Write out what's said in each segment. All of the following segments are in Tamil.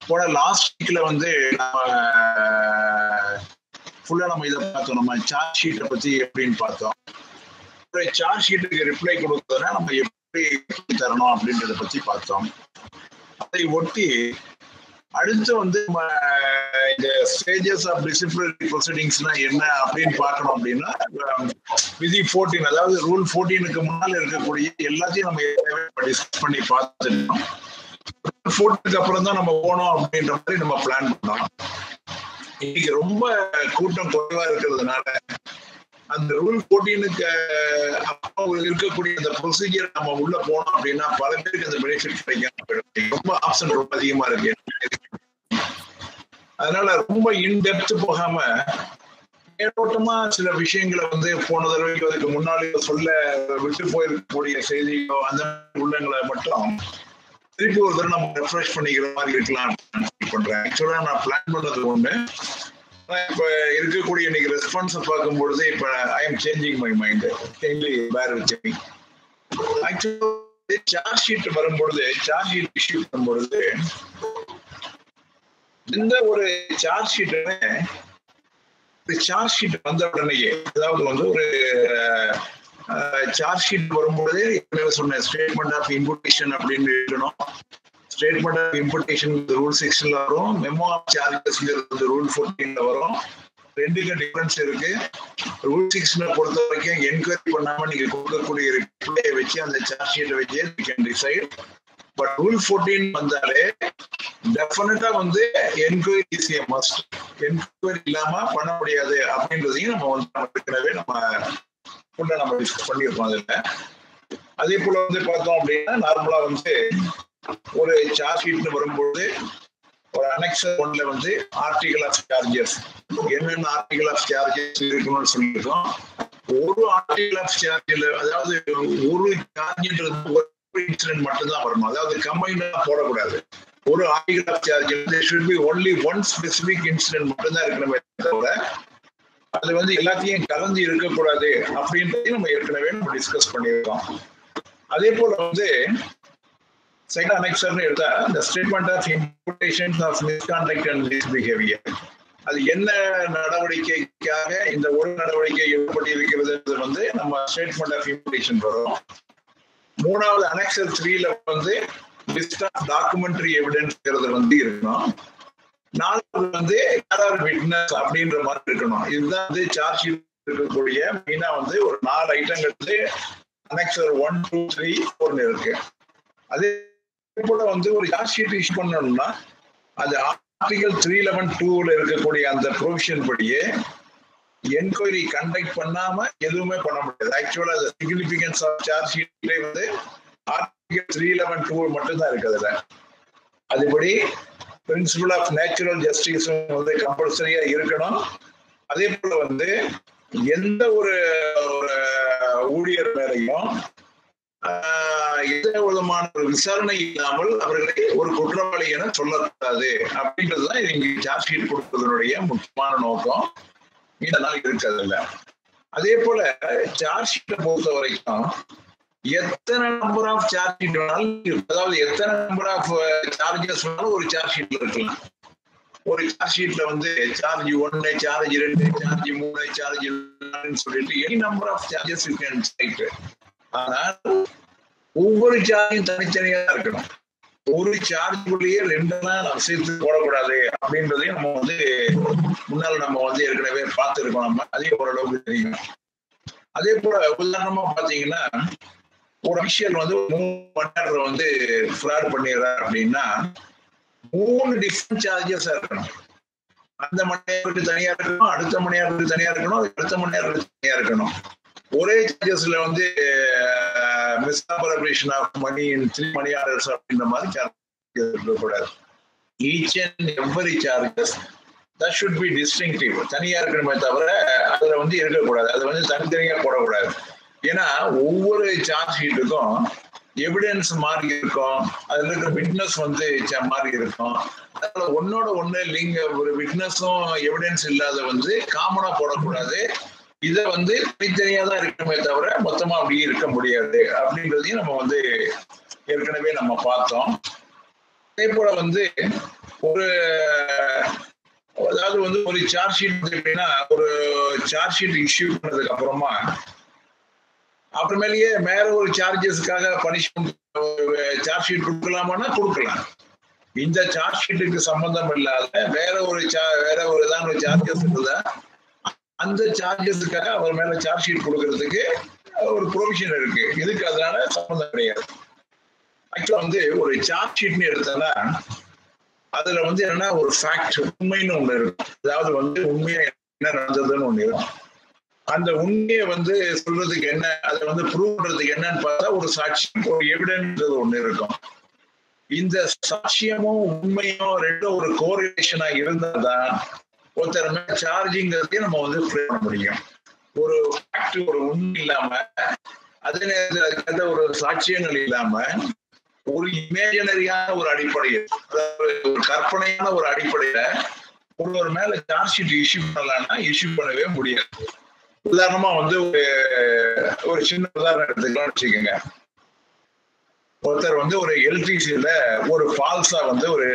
போன லாஸ்ட் வீக்ல வந்து நம்ம ஃபுல்லா நம்ம இதை பார்த்தோம் நம்ம சார்ஜ் ஷீட்டை பத்தி எப்படின்னு பார்த்தோம் சார்ஜ் ஷீட்டுக்கு ரிப்ளை கொடுத்ததுன்னா நம்ம எப்படி தரணும் அப்படின்றத பத்தி பார்த்தோம் அதை ஒட்டி அடுத்து வந்து நம்ம இந்த ஸ்டேஜஸ் ஆஃப் டிசிப்ளினரி ப்ரொசீடிங்ஸ்னா என்ன அப்படின்னு பார்க்கணும் அப்படின்னா விதி ஃபோர்டீன் அதாவது ரூல் ஃபோர்டீனுக்கு முன்னால் இருக்கக்கூடிய எல்லாத்தையும் நம்ம டிஸ்கஸ் பண்ணி பார்த்துட்டோம் ஃபோர்டீனுக்கு அப்புறம் தான் நம்ம போனோம் அப்படின்ற மாதிரி நம்ம பிளான் பண்ணோம் இன்னைக்கு ரொம்ப கூட்டம் குறைவா இருக்கிறதுனால அந்த ரூல் ஃபோர்டீனுக்கு அப்புறம் இருக்கக்கூடிய அந்த ப்ரொசீஜர் நம்ம உள்ள போனோம் அப்படின்னா பல பேருக்கு அந்த பெனிஃபிட் கிடைக்கும் ரொம்ப ஆப்ஷன் ரொம்ப அதிகமா இருக்கு அதனால ரொம்ப இன்டெப்த் போகாம மேலோட்டமா சில விஷயங்களை வந்து போன தடவைக்கு அதுக்கு முன்னாடி சொல்ல விட்டு போயிருக்கக்கூடிய செய்தியோ அந்த உள்ளங்களை மட்டும் திருப்பி ஒரு தடவை நம்ம ரெஃப்ரெஷ் பண்ணிக்கிற மாதிரி இருக்கலாம் பண்றேன் ஆக்சுவலா நான் பிளான் பண்ணது ஒண்ணு இப்ப இருக்கக்கூடிய இன்னைக்கு ரெஸ்பான்ஸை பார்க்கும் பொழுது இப்ப I am changing my mind kindly bear with me actually charge sheet வரும்பொழுது சார்ஜ் ஷீட் இஷ்யூ பண்ணும்பொழுது எந்த ஒரு சார்ஜ் ஷீட்டுமே சார்ஜ் ஷீட் வந்த உடனேயே அதாவது வந்து ஒரு சார்ஜ் ஷீட் வரும்பொழுதே சொன்ன ஸ்டேட்மெண்ட் ஆஃப் இம்புடேஷன் அப்படின்னு இருக்கணும் ஸ்டேட்மெண்ட் ஆஃப் இம்புடேஷன் ரூல் சிக்ஸ்ல வரும் மெமோ ஆஃப் சார்ஜஸ்ங்கிறது ரூல் ஃபோர்டீன்ல வரும் ரெண்டுக்கு டிஃபரன்ஸ் இருக்கு ரூல் சிக்ஸ்ல பொறுத்த வரைக்கும் என்கொயரி பண்ணாம நீங்க கொடுக்கக்கூடிய ரிப்ளையை வச்சு அந்த சார்ஜ் ஷீட்டை வச்சு you can decide but rule fourteen வந்தாலே டெஃபினட்டா வந்து enquiry is a must enquiry இல்லாம பண்ண முடியாது அப்படின்றதையும் நம்ம வந்து ஏற்கனவே நம்ம உள்ள நம்ம டிஸ்கஸ் பண்ணியிருக்கோம் அதுல அதே போல வந்து பார்த்தோம் அப்படின்னா நார்மலா வந்து ஒரு சார்ஜ் ஷீட்னு வரும்போது ஒரு அனெக்சர் ஒன்ல வந்து ஆர்டிகல் ஆஃப் சார்ஜஸ் என்னென்ன ஆர்டிகல் ஆஃப் சார்ஜஸ் இருக்கணும்னு சொல்லியிருக்கோம் ஒரு ஆர்டிகல் ஆஃப் சார்ஜில் அதாவது ஒரு சார்ஜ்ன்றது ஒரு இன்சிடென்ட் மட்டும்தான் வரணும் அதாவது கம்பைண்டா போடக்கூடாது ஒரு article of charge should be only one specific incident மட்டும்தான் இருக்கணுமே தவிர அது வந்து எல்லாத்தையும் கலந்து இருக்கக்கூடாது அப்படின்றதையும் நம்ம ஏற்கனவே நம்ம டிஸ்கஸ் பண்ணியிருக்கோம் அதே போல வந்து செகண்ட் அனெக்சர்னு எடுத்தா இந்த statement of imputations of misconduct and misbehaviour அது என்ன நடவடிக்கைக்காக இந்த ஒரு நடவடிக்கை ஈடுபட்டிருக்கிறது வந்து நம்ம ஸ்டேட்மெண்ட் ஆஃப் இம்புடேஷன் வரும் மூணாவது அனெக்சர் த்ரீல வந்து லிஸ்ட் ஆஃப் டாக்குமெண்ட்ரி எவிடன்ஸ்ங்கிறது வந்து இருக்கணும் நாலாவது வந்து யார் விட்னஸ் அப்படின்ற மாதிரி இருக்கணும் இதுதான் வந்து சார்ஜ் இருக்கக்கூடிய மெயினா வந்து ஒரு நாலு ஐட்டங்கள் வந்து அனெக்சர் ஒன் டூ த்ரீ ஃபோர்னு இருக்கு அதே போல வந்து ஒரு சார்ஜ் ஷீட் இஷ்யூ பண்ணணும்னா அது ஆர்டிகல் த்ரீ லெவன் டூல இருக்கக்கூடிய அந்த ப்ரொவிஷன் படியே என்கொயரி கண்டக்ட் பண்ணாம எதுவுமே பண்ண முடியாது ஆக்சுவலா அந்த சிக்னிபிகன்ஸ் ஆஃப் சார்ஜ் ஷீட்லேயே வந்து ஆர்டிகல் த்ரீ லெவன் டூ மட்டும்தான் இருக்கு அதுல அதுபடி பிரின்சிபல் ஆஃப் நேச்சுரல் ஜஸ்டிஸ் வந்து கம்பல்சரியா இருக்கணும் அதே போல வந்து எந்த ஒரு ஊழியர் மேலையும் எந்த விதமான ஒரு விசாரணை இல்லாமல் அவர்களை ஒரு குற்றவாளி என சொல்லக்கூடாது அப்படின்றதுதான் இங்க சார்ஜ் ஷீட் கொடுப்பதனுடைய முக்கியமான நோக்கம் இதனால் இருக்கிறதில்ல அதே போல சார்ஜ் ஷீட்டை பொறுத்த வரைக்கும் எத்தனை நம்பர் ஆஃப் சார்ஜ் ஷீட் வேணாலும் அதாவது எத்தனை நம்பர் ஆஃப் சார்ஜஸ் வேணாலும் ஒரு சார்ஜ் ஷீட்ல இருக்கலாம் ஒரு சார்ஜ் ஷீட்ல வந்து சார்ஜ் ஒன்னு சார்ஜ் ரெண்டு சார்ஜ் மூணு சார்ஜ் சொல்லிட்டு any number of charges you can cite ஆனால் ஒவ்வொரு சார்ஜும் தனித்தனியா இருக்கணும் ஒரு சார்ஜுக்குள்ளேயே ரெண்டெல்லாம் நம்ம சேர்த்து போடக்கூடாது அப்படின்றதையும் நம்ம வந்து முன்னால் நம்ம வந்து ஏற்கனவே பார்த்துருக்கோம் நம்ம அதே ஓரளவுக்கு தெரியும் அதே போல உதாரணமா பாத்தீங்கன்னா ஒரு அபிஷியல் வந்து மூணு மணி நேரம் வந்து ஃப்ராட் பண்ணிடுறாரு அப்படின்னா மூணு டிஃப்ரெண்ட் சார்ஜஸா இருக்கணும் அந்த மணி நேரத்துக்கு தனியா இருக்கணும் அடுத்த மணி நேரத்துக்கு தனியா இருக்கணும் அடுத்த மணி நேரத்துக்கு தனியா இருக்கணும் ஒரே சார்ஜஸ்ல வந்து misoperation of money in three money orders அப்படின்ற மாதிரி சார்ஜ் இருக்கக்கூடாது each and every charges that should be distinctive தனியா இருக்கணுமே தவிர அதுல வந்து இருக்கக்கூடாது அது வந்து தனித்தனியா போடக்கூடாது ஏன்னா ஒவ்வொரு சார்ஜ் ஷீட்டுக்கும் எவிடன்ஸ் மாறி இருக்கும் அதுல இருக்கிற விட்னஸ் வந்து மாறி இருக்கும் அதனால ஒன்னோட ஒண்ணு லிங்க் ஒரு விட்னஸும் எவிடன்ஸ் இல்லாத வந்து காமனா போடக்கூடாது இதை வந்து தனித்தனியா தான் இருக்கணுமே தவிர மொத்தமா அப்படியே இருக்க முடியாது அப்படின்றதையும் நம்ம வந்து ஏற்கனவே நம்ம பார்த்தோம் அதே போல வந்து ஒரு அதாவது வந்து ஒரு சார்ஜ் ஷீட் வந்து எப்படின்னா ஒரு சார்ஜ் ஷீட் இஷ்யூ பண்ணதுக்கு அப்புறமா அப்புறமேலேயே மேல ஒரு சார்ஜஸ்க்காக பனிஷ்மெண்ட் சார்ஜ் ஷீட் கொடுக்கலாமான்னா கொடுக்கலாம் இந்த சார்ஜ் ஷீட்டுக்கு சம்பந்தம் இல்லாத வேற ஒரு வேற ஒரு ஏதாவது ஒரு சார்ஜஸ் இருந்தா அந்த சார்ஜஸுக்காக அவர் மேல சார்ஜ் ஷீட் கொடுக்கறதுக்கு ஒரு ப்ரொவிஷன் இருக்கு இதுக்கு அதனால சம்பந்தம் கிடையாது ஆக்சுவலா வந்து ஒரு சார்ஜ் ஷீட்னு எடுத்தோம்னா அதுல வந்து என்னன்னா ஒரு ஃபேக்ட் உண்மைன்னு ஒண்ணு இருக்கும் அதாவது வந்து உண்மையா என்ன நடந்ததுன்னு ஒண்ணு இருக்கும் அந்த உண்மையை வந்து சொல்றதுக்கு என்ன அதை வந்து ப்ரூவ் பண்றதுக்கு என்னன்னு பார்த்தா ஒரு சாட்சியம் ஒரு எவிடன்ஸ் ஒண்ணு இருக்கும் இந்த சாட்சியமும் உண்மையும் ரெண்டும் ஒரு கோரிலேஷனா இருந்தாதான் ஒருத்தர் மேல சார்ஜிங்கிறதே நம்ம வந்து ப்ரே பண்ண முடியும் ஒரு ஃபேக்ட் ஒரு உண்மை இல்லாம அதே நேரத்தில் அதுக்கு ஒரு சாட்சியங்கள் இல்லாம ஒரு இமேஜினரியான ஒரு அடிப்படையில் அதாவது ஒரு கற்பனையான ஒரு அடிப்படையில ஒருவர் மேல சார்ஜ் ஷீட் இஷ்யூ பண்ணலாம்னா இஷ்யூ பண்ணவே முடியாது உதாரணமா வந்து ஒரு ஒரு சின்ன உதாரணம் எடுத்துக்கலாம் வச்சுக்கோங்க ஒருத்தர் வந்து ஒரு எல்டிசியில ஒரு ஃபால்ஸா வந்து ஒரு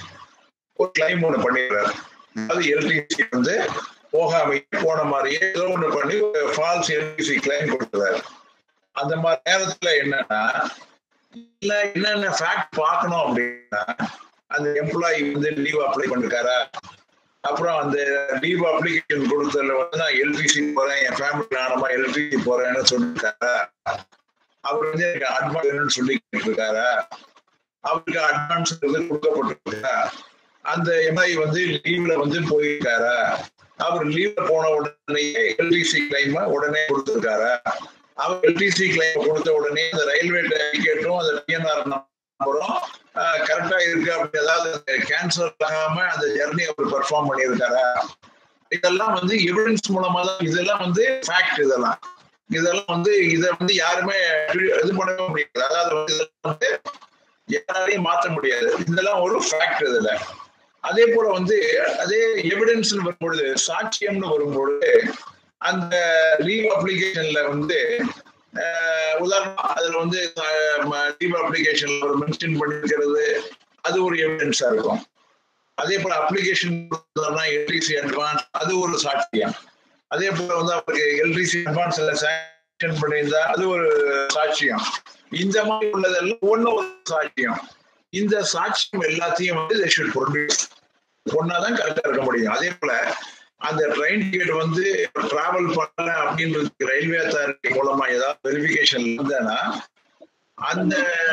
ஒரு கிளைம் ஒண்ணு பண்ணிடுறாரு அது எல்டிசி வந்து போகாம போன மாதிரியே ஏதோ ஒண்ணு பண்ணி ஒரு ஃபால்ஸ் எல்டிசி கிளைம் கொடுக்குறாரு அந்த மாதிரி நேரத்துல என்னன்னா இல்ல என்னென்ன ஃபேக்ட் பார்க்கணும் அப்படின்னா அந்த எம்ப்ளாயி வந்து லீவ் அப்ளை பண்ணிருக்காரா அப்புறம் அந்த லீவ் அப்ளிகேஷன் கொடுத்ததுல வந்து நான் எல்பிசி போறேன் என் ஃபேமிலி நானமா எல்பிசி போறேன்னு சொல்லிருக்காரா அவர் வந்து எனக்கு அட்வான்ஸ் சொல்லி இருக்காரா அவருக்கு அட்வான்ஸ் வந்து கொடுக்கப்பட்டிருக்கா அந்த எம்ஐ வந்து லீவ்ல வந்து போயிருக்காரா அவர் லீவ்ல போன உடனேயே எல்டிசி கிளைம் உடனே கொடுத்திருக்காரா அவர் எல்டிசி கிளைம் கொடுத்த உடனே அந்த ரயில்வே டிக்கெட்டும் அந்த டிஎன்ஆர் நம்பரும் கரெக்டா இருக்கு அப்படி ஏதாவது கேன்சல் ஆகாம அந்த ஜெர்னி அவர் பெர்ஃபார்ம் பண்ணியிருக்காரா இதெல்லாம் வந்து எவிடன்ஸ் மூலமா தான் இதெல்லாம் வந்து ஃபேக்ட் இதெல்லாம் இதெல்லாம் வந்து இதை வந்து யாருமே இது பண்ணவே முடியாது அதாவது வந்து இதெல்லாம் வந்து யாராலையும் மாற்ற முடியாது இதெல்லாம் ஒரு ஃபேக்ட் இதுல அதே போல வந்து அதே எவிடன்ஸ் வரும்பொழுது சாட்சியம்னு வரும்பொழுது அந்த லீவ் அப்ளிகேஷன்ல வந்து உதாரணம் அதுல வந்து லீவ் அப்ளிகேஷன்ல ஒரு மென்ஷன் பண்ணிருக்கிறது அது ஒரு எவிடன்ஸா இருக்கும் அதே போல அப்ளிகேஷன் எல்டிசி அட்வான்ஸ் அது ஒரு சாட்சியம் அதே போல வந்து அவருக்கு எல்டிசி அட்வான்ஸ் சாங்ஷன் பண்ணியிருந்தா அது ஒரு சாட்சியம் இந்த மாதிரி உள்ளதெல்லாம் ஒண்ணு ஒரு சாட்சியம் இந்த சாட்சியம் எல்லாத்தையும் வந்து ஷுட் ப்ரொடியூஸ் ஒன்னாதான் கரெக்டா இருக்க முடியும் அதே போல அந்த ட்ரெயின் டிக்கெட் வந்து டிராவல் பண்ணல அப்படின்றது ரயில்வே அத்தாரிட்டி மூலமா ஏதாவது வெரிஃபிகேஷன் இருந்தேன்னா அந்த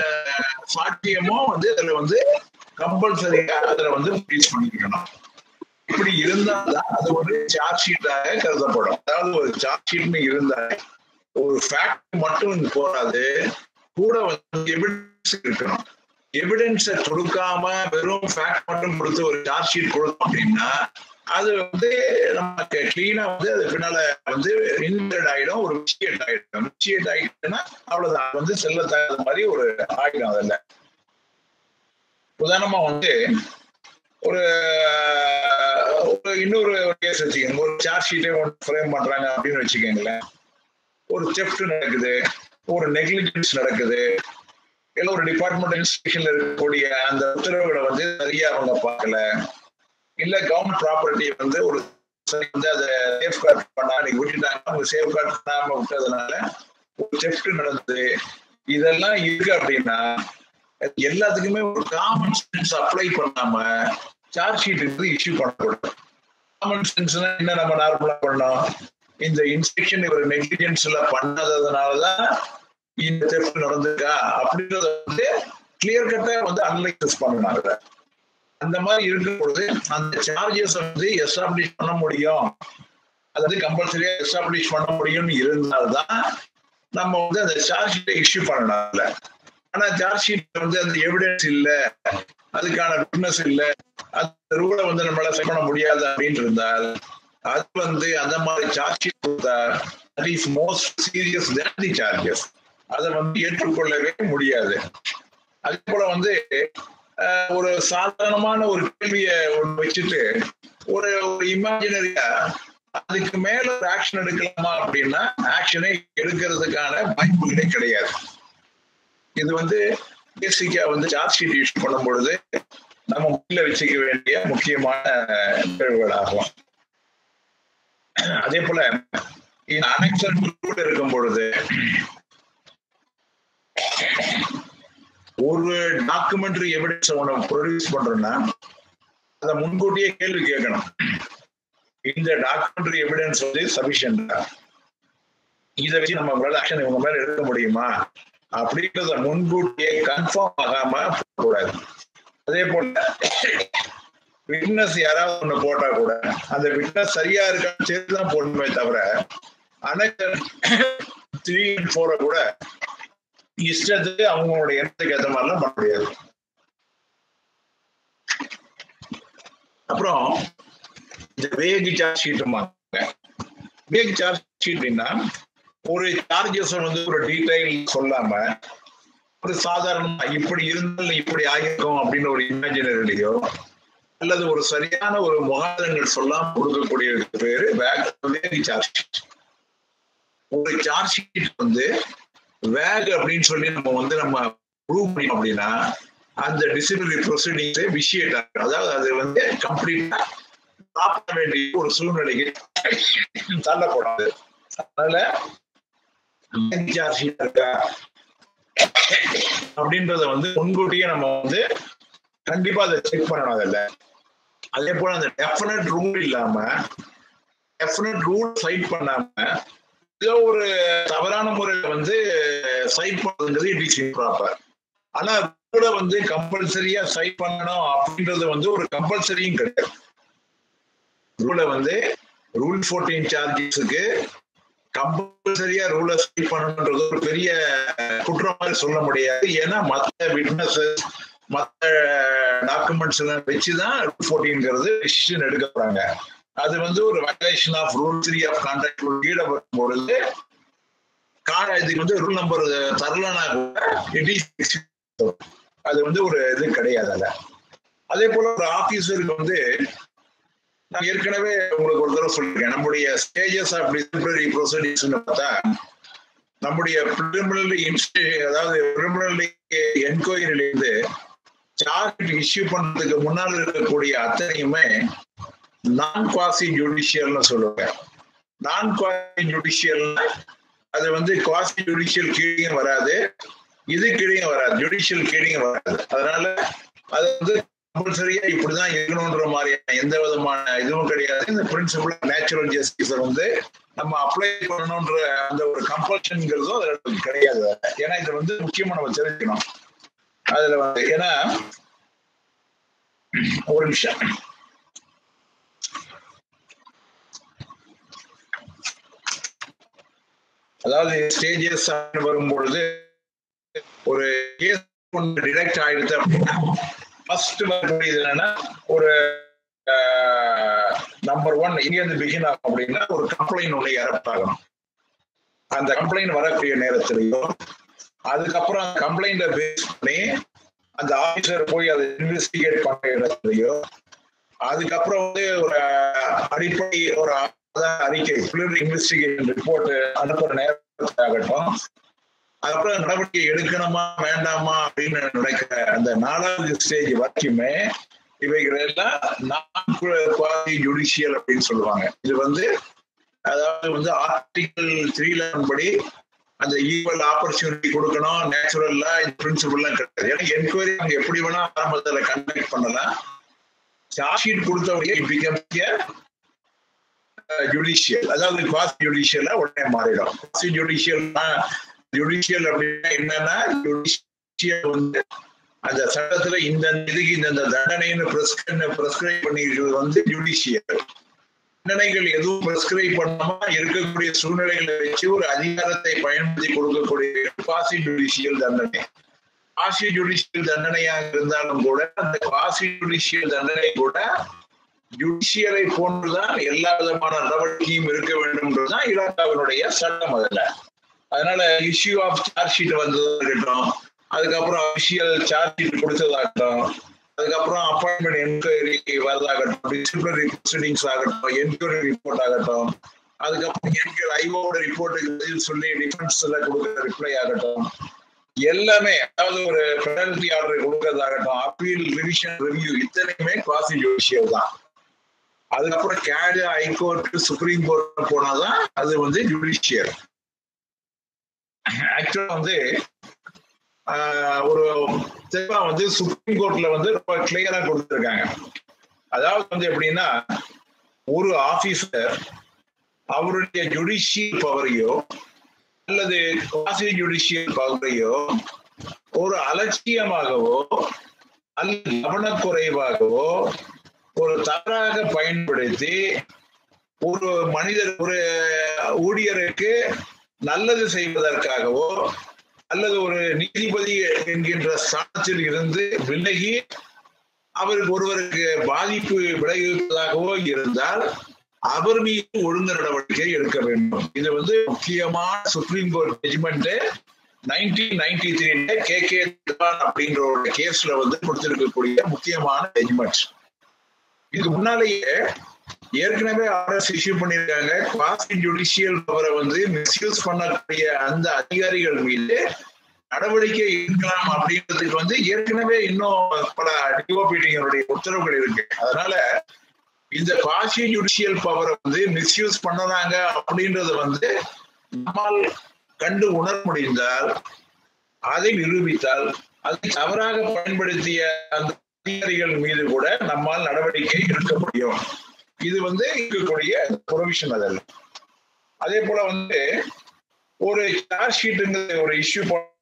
சாட்சியமும் வந்து அதுல வந்து கம்பல்சரியா அதுல வந்து ரிலீஸ் பண்ணிக்கணும் இப்படி இருந்தால்தான் அது ஒரு சார்ஜ் ஷீட்டாக கருதப்படும் அதாவது ஒரு சார்ஜ் ஷீட்னு இருந்தா ஒரு ஃபேக்ட் மட்டும் போராது கூட வந்து எவிடன்ஸ் இருக்கணும் எவிடன்ஸை கொடுக்காம வெறும் ஃபேக்ட் மட்டும் கொடுத்து ஒரு சார்ஜ் ஷீட் கொடுத்தோம் அப்படின்னா அது வந்து நமக்கு கிளீனா வந்து அது பின்னால வந்து இன்வெர்ட் ஆயிடும் ஒரு மிஸ்டியேட் ஆயிடும் மிஸ்டியேட் ஆயிடுச்சுன்னா அவ்வளவுதான் வந்து செல்ல தகுந்த மாதிரி ஒரு ஆயிடும் அதில் உதாரணமா வந்து ஒரு ஒரு இன்னொரு கேஸ் வச்சுக்கோங்க ஒரு சார்ஜ் ஷீட்டே ஒன்று ஃப்ரேம் பண்றாங்க அப்படின்னு வச்சுக்கோங்களேன் ஒரு செஃப்ட் நடக்குது ஒரு நெக்லிஜென்ஸ் நடக்குது இல்லை ஒரு டிபார்ட்மெண்ட் இன்ஸ்டியூஷன்ல இருக்கக்கூடிய அந்த உத்தரவுகளை வந்து சரியா அவங்க பார்க்கல இல்ல கவர்மெண்ட் ப்ராப்பர்ட்டி வந்து ஒரு சரி வந்து அதை சேஃப் கார்ட் பண்ணா நீங்க விட்டுட்டாங்க அவங்க சேஃப் கார்ட் பண்ணாம விட்டதுனால ஒரு செஃப்ட் நடந்தது இதெல்லாம் இருக்கு அப்படின்னா எல்லாத்துக்குமே ஒரு காமன் சென்ஸ் அப்ளை பண்ணாம சார்ஜ் ஷீட் வந்து இஷ்யூ பண்ணக்கூடாது காமன் சென்ஸ்னா என்ன நம்ம நார்மலா பண்ணோம் இந்த இன்ஸ்பெக்ஷன் இவர் நெக்லிஜென்ஸ்ல பண்ணாததுனாலதான் இந்த தெஃப்ட் நடந்திருக்கா அப்படின்றத வந்து கிளியர் கட்டா வந்து அனலைசிஸ் பண்ணணும் அந்த மாதிரி இருக்கும் பொழுது அந்த சார்ஜஸ் வந்து எஸ்டாப்ளிஷ் பண்ண முடியும் அதாவது கம்பல்சரியா எஸ்டாப்ளிஷ் பண்ண முடியும்னு இருந்தால்தான் நம்ம வந்து அந்த சார்ஜ் ஷீட்டை இஷ்யூ பண்ணலாம்ல ஆனா சார்ஜ் ஷீட் வந்து அந்த எவிடன்ஸ் இல்ல அதுக்கான விட்னஸ் இல்ல அந்த ரூலை வந்து நம்மளால செட் பண்ண முடியாது அப்படின்னு இருந்தால் அது வந்து அந்த மாதிரி சார்ஜ் ஷீட் கொடுத்தா that is most serious than the charges அதை வந்து ஏற்றுக்கொள்ளவே முடியாது அதே போல வந்து ஒரு சாதாரணமான ஒரு கேள்வியை ஒன்று வச்சுட்டு ஒரு ஒரு இமேஜினரியா அதுக்கு மேல ஒரு ஆக்ஷன் எடுக்கலாமா அப்படின்னா ஆக்ஷனை எடுக்கிறதுக்கான வாய்ப்புகளே கிடையாது இது வந்து பேசிக்கா வந்து சார்ஜ் ஷீட் இஷ்யூ பண்ணும் பொழுது நம்ம முன்னில வச்சுக்க வேண்டிய முக்கியமான நிகழ்வுகளாகும் அதே போல இந்த அனெக்சல் இருக்கும் பொழுது ஒரு டாக்குமெண்ட்ரி எவிடன்ஸ் ஒன்று ப்ரொடியூஸ் பண்றோம்னா அதை முன்கூட்டியே கேள்வி கேட்கணும் இந்த டாக்குமெண்ட்ரி எவிடன்ஸ் வந்து சபிஷியன்டா இதை வச்சு நம்ம உங்களால ஆக்ஷன் இவங்க மேல எடுக்க முடியுமா அப்படின்றத முன்கூட்டியே கன்ஃபார்ம் ஆகாம கூடாது அதே போல விட்னஸ் யாராவது ஒண்ணு போட்டா கூட அந்த விட்னஸ் சரியா இருக்கான்னு சேர்த்துதான் போடணுமே தவிர அனைத்து த்ரீ அண்ட் ஃபோரை கூட இஷ்டத்துக்கு அவங்களோட எண்ணத்துக்கு ஏற்ற மாதிரிலாம் பண்ண முடியாது அப்புறம் இந்த வேகி சார்ஜ் ஷீட்டுமாங்க வேகி சார்ஜ் ஷீட்னா ஒரு சார்ஜஸ் வந்து ஒரு டீடைல் சொல்லாம ஒரு சாதாரணமா இப்படி இருந்தால் இப்படி ஆகிருக்கும் அப்படின்னு ஒரு இமேஜினரிலையோ அல்லது ஒரு சரியான ஒரு முகாதங்கள் சொல்லாம கொடுக்கக்கூடிய பேரு வேகி சார்ஜ் ஷீட் ஒரு சார்ஜ் ஷீட் வந்து வேக் அப்படின்னு சொல்லி நம்ம வந்து நம்ம ப்ரூவ் பண்ணிட்டோம் அப்படின்னா அந்த டிசிப்ளினரி ப்ரொசீடிங்ஸ் விஷியேட் ஆகும் அதாவது அது வந்து கம்ப்ளீட்டா சாப்பிட வேண்டிய ஒரு சூழ்நிலைக்கு தள்ளப்படாது அதனால சார்ஜ் ஷீட் இருக்கா அப்படின்றத வந்து முன்கூட்டியே நம்ம வந்து கண்டிப்பா அதை செக் பண்ணணும் அதில் அதே போல அந்த டெஃபினட் ரூல் இல்லாம டெஃபினட் ரூல் சைட் பண்ணாம ஏதோ ஒரு தவறான முறையில வந்து சைட் பண்றதுங்கிறது இட் இஸ் இம்ப்ராப்பர் ஆனா கூட வந்து கம்பல்சரியா சைட் பண்ணணும் அப்படின்றது வந்து ஒரு கம்பல்சரியும் கிடையாது ரூலை வந்து ரூல் ஃபோர்டீன் சார்ஜஸுக்கு கம்பல்சரியா ரூலை சைட் பண்ணணுன்றது ஒரு பெரிய குற்றம் மாதிரி சொல்ல முடியாது ஏன்னா மற்ற விட்னஸஸ் மற்ற டாக்குமெண்ட்ஸ் எல்லாம் வச்சுதான் ரூல் ஃபோர்டீன்ங்கிறது டிசிஷன் எடுக்க போறாங்க அது வந்து ஒரு violation of rule three of contract ஈடுபடும் பொழுது இதுக்கு வந்து ரூல் நம்பர் தரலனா கூட இட் இஸ் அது வந்து ஒரு இது கிடையாது அதுல அதே போல ஒரு ஆபீசருக்கு வந்து நான் ஏற்கனவே உங்களுக்கு ஒரு தடவை சொல்லியிருக்கேன் நம்முடைய ஸ்டேஜஸ் ஆஃப் டிசிப்ளினரி ப்ரொசீடிங்ஸ் பார்த்தா நம்முடைய பிரிமினரி அதாவது பிரிமினரி என்கொயரியிலிருந்து சார்ஜ் இஷ்யூ பண்றதுக்கு முன்னால் இருக்கக்கூடிய அத்தனையுமே நான் குவாசி ஜுடிஷியல்னு சொல்லுவாங்க நான் குவாசி ஜுடிஷியல்னா அது வந்து குவாசி ஜுடிஷியல் கீழே வராது இது கீழே வராது ஜுடிஷியல் கீழே வராது அதனால அது வந்து கம்பல்சரியா இப்படிதான் இருக்கணுன்ற மாதிரியான எந்த விதமான இதுவும் கிடையாது இந்த பிரின்சிபல் நேச்சுரல் ஜஸ்டிஸ் வந்து நம்ம அப்ளை பண்ணணுன்ற அந்த ஒரு கம்பல்ஷன்ங்கிறதும் அதுல கிடையாது ஏன்னா இது வந்து முக்கியமா நம்ம தெரிஞ்சுக்கணும் அதுல வந்து ஏன்னா ஒரு நிமிஷம் அதாவது ஸ்டேஜஸ் வரும்பொழுது ஒரு கேஸ் ஒன்று டிரெக்ட் ஆயிடுது அப்படின்னா ஃபர்ஸ்ட் வரக்கூடியது என்னன்னா ஒரு நம்பர் ஒன் இருந்து பிகின் ஆகும் அப்படின்னா ஒரு கம்ப்ளைண்ட் ஒன்று இறப்பாகணும் அந்த கம்ப்ளைண்ட் வரக்கூடிய நேரத்திலையோ அதுக்கப்புறம் அந்த கம்ப்ளைண்ட பேஸ் பண்ணி அந்த ஆபீசர் போய் அதை இன்வெஸ்டிகேட் பண்ற இடத்துலயோ அதுக்கப்புறம் வந்து ஒரு அடிப்படை ஒரு அறிக்கை பிலிரி இன்வெஸ்டிகேஷன் ரிப்போர்ட் அனுப்புற நேரத்தாகட்டும் அதுக்கப்புறம் நடவடிக்கை எடுக்கணுமா வேண்டாமா அப்படின்னு நினைக்கிற அந்த நாலாவது ஸ்டேஜ் வரைக்குமே இவைகள் எல்லாம் நான் குவாசி ஜுடிஷியல் அப்படின்னு சொல்லுவாங்க இது வந்து அதாவது வந்து ஆர்டிகல் த்ரீ லெவன் படி அந்த ஈக்குவல் ஆப்பர்ச்சுனிட்டி கொடுக்கணும் நேச்சுரல்லா இந்த பிரின்சிபல்லாம் கிடையாது ஏன்னா என்கொயரி அங்க எப்படி வேணா ஆரம்பத்துல கண்டக்ட் பண்ணலாம் சார்ஜ் ஷீட் கொடுத்தவங்க பிகம் ஜுடிஷியல் அதாவது குவாசி ஜுடிஷியலா உடனே மாறிடும் குவாசி ஜுடிஷியல்னா ஜுடிஷியல் அப்படின்னா என்னன்னா ஜுடிஷியல் வந்து அந்த சட்டத்துல இந்த இதுக்கு இந்த தண்டனைன்னு பிரஸ்கிரைப் பண்ணிருக்கிறது வந்து ஜுடிஷியல் தண்டனைகள் எதுவும் பிரஸ்கிரைப் பண்ணாம இருக்கக்கூடிய சூழ்நிலைகளை வச்சு ஒரு அதிகாரத்தை பயன்படுத்தி கொடுக்கக்கூடிய குவாசி ஜுடிஷியல் தண்டனை குவாசி ஜுடிஷியல் தண்டனையாக இருந்தாலும் கூட அந்த குவாசி ஜுடிஷியல் தண்டனை கூட ஜுடிஷியலை போன்றுதான் எல்லா விதமான நடவடிக்கையும் இருக்க வேண்டும்ன்றதுதான் இலாக்காவினுடைய சட்டம் அதுல அதனால இஷ்யூ ஆஃப் சார்ஜ் ஷீட் வந்ததாகட்டும் அதுக்கப்புறம் அபிஷியல் சார்ஜ் ஷீட் கொடுத்ததாகட்டும் அதுக்கப்புறம் அப்பாயின்மெண்ட் என்கொயரி வரதாகட்டும் டிசிப்ளினரி ப்ரொசீடிங்ஸ் ஆகட்டும் என்கொயரி ரிப்போர்ட் ஆகட்டும் அதுக்கப்புறம் என்கொயரி ஐஓட ரிப்போர்ட்டுக்கு பதில் சொல்லி டிஃபென்ஸ்ல கொடுக்குற ரிப்ளை ஆகட்டும் எல்லாமே அதாவது ஒரு பெனல்டி ஆர்டர் கொடுக்கறதாகட்டும் அப்பீல் ரிவிஷன் ரிவ்யூ இத்தனையுமே குவாசி ஜுடிஷியல் தான் அதுக்கப்புறம் கேடு ஹைகோர்ட் சுப்ரீம் கோர்ட் போனாதான் அது வந்து ஜுடிஷியல் ஆக்சுவலா வந்து ஒரு தெளிவா வந்து சுப்ரீம் கோர்ட்ல வந்து ரொம்ப கிளியரா கொடுத்துருக்காங்க அதாவது வந்து எப்படின்னா ஒரு ஆபீசர் அவருடைய ஜுடிஷியல் பவரையோ அல்லது குவாசி ஜுடிஷியல் பவரையோ ஒரு அலட்சியமாகவோ அல்லது கவனக்குறைவாகவோ ஒரு தவறாக பயன்படுத்தி ஒரு மனிதர் ஒரு ஊழியருக்கு நல்லது செய்வதற்காகவோ அல்லது ஒரு நீதிபதி என்கின்ற ஸ்தானத்தில் இருந்து விலகி அவருக்கு ஒருவருக்கு பாதிப்பு விளைவிப்பதாகவோ இருந்தால் அவர் மீது ஒழுங்கு நடவடிக்கை எடுக்க வேண்டும் இது வந்து முக்கியமான supreme court judgment nineteen ninety த்ரீல கே கே அப்படின்ற ஒரு கேஸ்ல வந்து கொடுத்திருக்கக்கூடிய முக்கியமான ஜட்ஜ்மெண்ட் இதுக்கு முன்னாலேயே ஏற்கனவே ஆர்எஸ் இஷ்யூ பண்ணியிருக்காங்க குவாசி ஜுடிஷியல் பவரை வந்து மிஸ்யூஸ் பண்ணக்கூடிய அந்த அதிகாரிகள் மீது நடவடிக்கை எடுக்கலாம் அப்படின்றதுக்கு வந்து ஏற்கனவே இன்னும் பல டிஓபிடிங்களுடைய உத்தரவுகள் இருக்கு அதனால இந்த குவாசி ஜுடிஷியல் பவரை வந்து மிஸ்யூஸ் பண்ணறாங்க அப்படின்றத வந்து நம்மால் கண்டு உணர முடிந்தால் அதை நிரூபித்தால் அதை தவறாக பயன்படுத்திய அந்த அதிகாரிகள் மீது கூட நம்மால் நடவடிக்கை எடுக்க முடியும் இது வந்து இருக்கக்கூடிய ப்ரொவிஷன் அதல்ல அதே போல வந்து ஒரு சார்ஜ் ஷீட்டுங்கிற ஒரு இஷ்யூ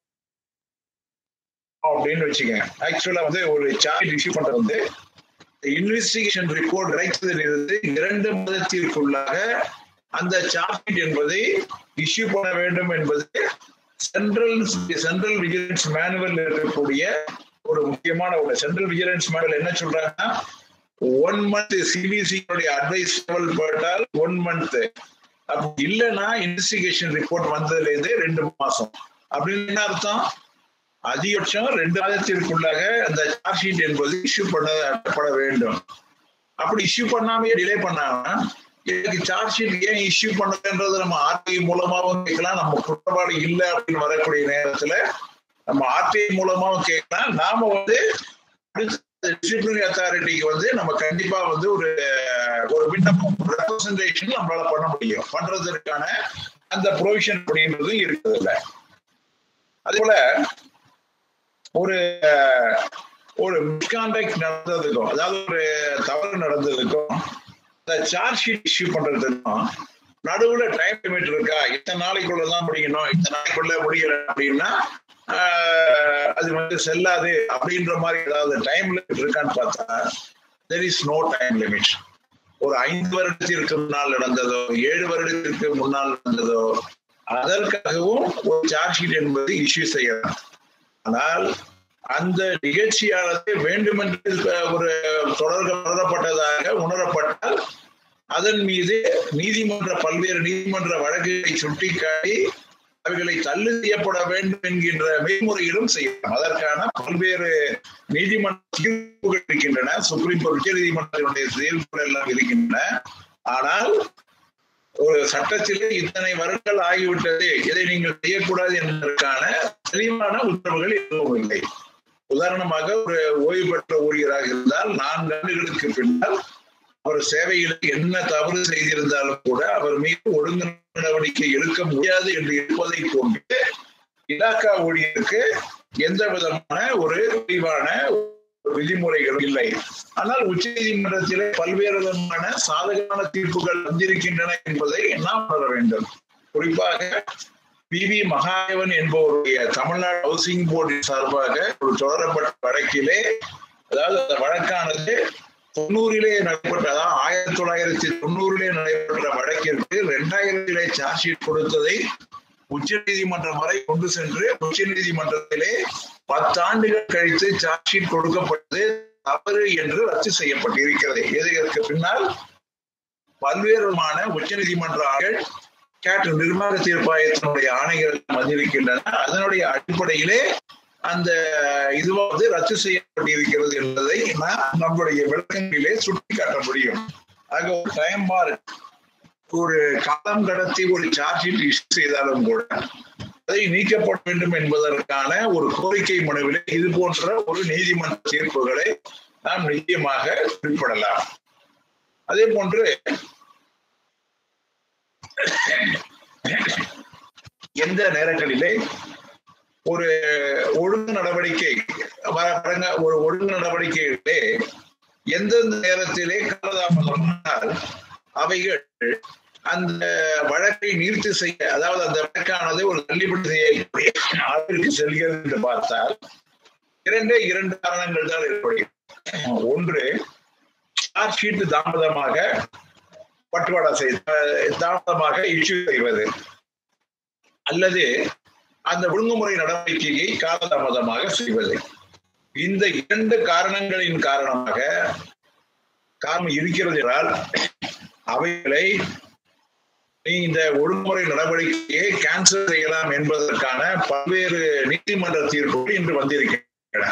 அப்படின்னு வச்சுக்கோங்க ஆக்சுவலா வந்து ஒரு சார்ஜ் இஷ்யூ பண்றது வந்து இன்வெஸ்டிகேஷன் ரிப்போர்ட் கிடைத்ததிலிருந்து இரண்டு மாதத்திற்குள்ளாக அந்த சார்ஜ் என்பதை இஷ்யூ பண்ண வேண்டும் என்பது சென்ட்ரல் சென்ட்ரல் விஜிலன்ஸ் மேனுவல் இருக்கக்கூடிய ஒரு முக்கியமான ஒரு சென்ட்ரல் விஜிலன்ஸ் மேனுவல் என்ன சொல்றாங்கன்னா ஒன் மந்த் சிபிசி அட்வைஸ் போட்டால் ஒன் மந்த் அப்படி இல்லைன்னா இன்வெஸ்டிகேஷன் ரிப்போர்ட் வந்ததுல இருந்து ரெண்டு மாசம் அப்படின்னு என்ன அர்த்தம் அதிகபட்சம் ரெண்டு மாதத்திற்குள்ளாக அந்த சார்ஜ் ஷீட் என்பது இஷ்யூ பண்ணப்பட வேண்டும் அப்படி இஷ்யூ பண்ணாமே டிலே பண்ணாம எனக்கு சார்ஜ் ஷீட் ஏன் இஷ்யூ பண்ணலன்றது நம்ம ஆர்டிஐ மூலமாவும் கேட்கலாம் நம்ம குற்றவாளி இல்லை அப்படின்னு வரக்கூடிய நேரத்துல நம்ம ஆர்டிஐ மூலமாவும் கேட்கலாம் நாம வந்து டிசிப்ளினரி அத்தாரிட்டிக்கு வந்து நம்ம கண்டிப்பா வந்து ஒரு ஒரு விண்ணப்பம் ரெப்ரசன்டேஷன் நம்மளால பண்ண முடியும் பண்றதற்கான அந்த ப்ரொவிஷன் அப்படின்றதும் இருக்குது இல்ல அதே போல ஒரு ஒரு மிஸ்கான்டாக்ட் நடந்ததுக்கும் அதாவது ஒரு தவறு நடந்ததுக்கும் இந்த சார்ஜ் ஷீட் இஷ்யூ பண்றதுக்கும் நடுவுல டைம் லிமிட் இருக்கா இத்தனை நாளைக்குள்ளதான் முடியணும் இத்தனை நாளைக்குள்ள முடியல அப்படின்னா அது வந்து செல்லாது அப்படின்ற மாதிரி ஏதாவது டைம் லிமிட் இருக்கான்னு பார்த்தா there is no time limit ஒரு ஐந்து வருடத்திற்கு முன்னால் நடந்ததோ ஏழு வருடத்திற்கு முன்னால் நடந்ததோ அதற்காகவும் ஒரு சார்ஜ் ஷீட் என்பது இஷ்யூ செய்யலாம் ஆனால் அந்த நிகழ்ச்சியானது வேண்டுமென்று ஒரு தொடர்பட்டதாக உணரப்பட்டால் அதன் மீது நீதிமன்ற பல்வேறு நீதிமன்ற வழக்குகளை சுட்டிக்காட்டி அவைகளை தள்ளு செய்யப்பட வேண்டும் என்கின்ற மெய்முறையிலும் செய்யலாம் அதற்கான பல்வேறு நீதிமன்ற தீர்ப்புகள் இருக்கின்றன சுப்ரீம் கோர்ட் உச்ச நீதிமன்றத்தினுடைய தீர்ப்புகள் எல்லாம் இருக்கின்றன ஆனால் ஒரு சட்டத்திலே இத்தனை வருடங்கள் ஆகிவிட்டது இதை நீங்கள் செய்யக்கூடாது என்பதற்கான தெளிவான உத்தரவுகள் எதுவும் இல்லை உதாரணமாக ஒரு ஓய்வு பெற்ற ஊழியராக இருந்தால் நான்கு ஆண்டுகளுக்கு பின்னால் அவர் சேவையில் என்ன தவறு செய்திருந்தாலும் கூட அவர் மீது ஒழுங்கு நடவடிக்கை எடுக்க முடியாது என்று இருப்பதை போன்று இலாக்கா ஊழியருக்கு எந்த விதமான ஒரு தெளிவான விதிமுறைகள் இல்லை ஆனால் உச்ச நீதிமன்றத்திலே பல்வேறு விதமான சாதகமான தீர்ப்புகள் வந்திருக்கின்றன என்பதை நாம் உணர வேண்டும் குறிப்பாக பி வி மகாதேவன் என்பவருடைய தமிழ்நாடு ஹவுசிங் போர்டின் சார்பாக ஒரு தொடரப்பட்ட வழக்கிலே அதாவது அந்த வழக்கானது தொண்ணூறிலே நடைபெற்ற அதாவது ஆயிரத்தி தொள்ளாயிரத்தி தொண்ணூறிலே நடைபெற்ற வழக்கிற்கு இரண்டாயிரத்திலே சார்ஜ் ஷீட் கொடுத்ததை உச்ச நீதிமன்றம் வரை கொண்டு சென்று உச்ச நீதிமன்றத்திலே பத்தாண்டுகள் கழித்து சார்ஜ் ஷீட் கொடுக்கப்பட்டது தவறு என்று ரத்து செய்யப்பட்டிருக்கிறது இதற்கு பின்னால் பல்வேறு விதமான உச்ச நீதிமன்ற ஆணைகள் கேட் நிர்வாக தீர்ப்பாயத்தினுடைய ஆணைகள் வந்திருக்கின்றன அதனுடைய அடிப்படையிலே அந்த இதுவா வந்து ரத்து செய்யப்பட்டிருக்கிறது என்பதை நான் நம்முடைய விளக்கங்களிலே சுட்டிக்காட்ட முடியும் ஆக ஒரு டைம் பார் ஒரு காலம் கடத்தி ஒரு சார்ஜ் ஷீட் இஷ்யூ செய்தாலும் கூட அதை நீக்கப்பட வேண்டும் என்பதற்கான ஒரு கோரிக்கை மனுவிலே இது போன்ற ஒரு நீதிமன்ற தீர்ப்புகளை நாம் நிச்சயமாக குறிப்பிடலாம் அதே போன்று எந்த நேரங்களிலே ஒரு ஒழுங்கு நடவடிக்கை ஒரு ஒழுங்கு நடவடிக்கைகளிலே எந்தெந்த நேரத்திலே காலதாமதமானால் அவைகள் அந்த வழக்கை நீர்த்து செய்ய அதாவது அந்த வழக்கானது ஒரு தள்ளுபடி செய்யக்கூடிய அளவிற்கு செல்கிறது என்று பார்த்தால் இரண்டே இரண்டு காரணங்கள் தான் ஏற்படுகிறது ஒன்று சார்ஜ் ஷீட் தாமதமாக பட்டுவாடா செய்து தாமதமாக இஷ்யூ செய்வது அல்லது அந்த ஒழுங்குமுறை நடவடிக்கையை காலதாமதமாக செய்வது இந்த இரண்டு காரணங்களின் காரணமாக காரணம் இருக்கிறது என்றால் அவைகளை நீ இந்த ஒழுங்குமுறை நடவடிக்கையை கேன்சல் செய்யலாம் என்பதற்கான பல்வேறு நீதிமன்ற தீர்ப்புகள் இன்று வந்திருக்கின்றன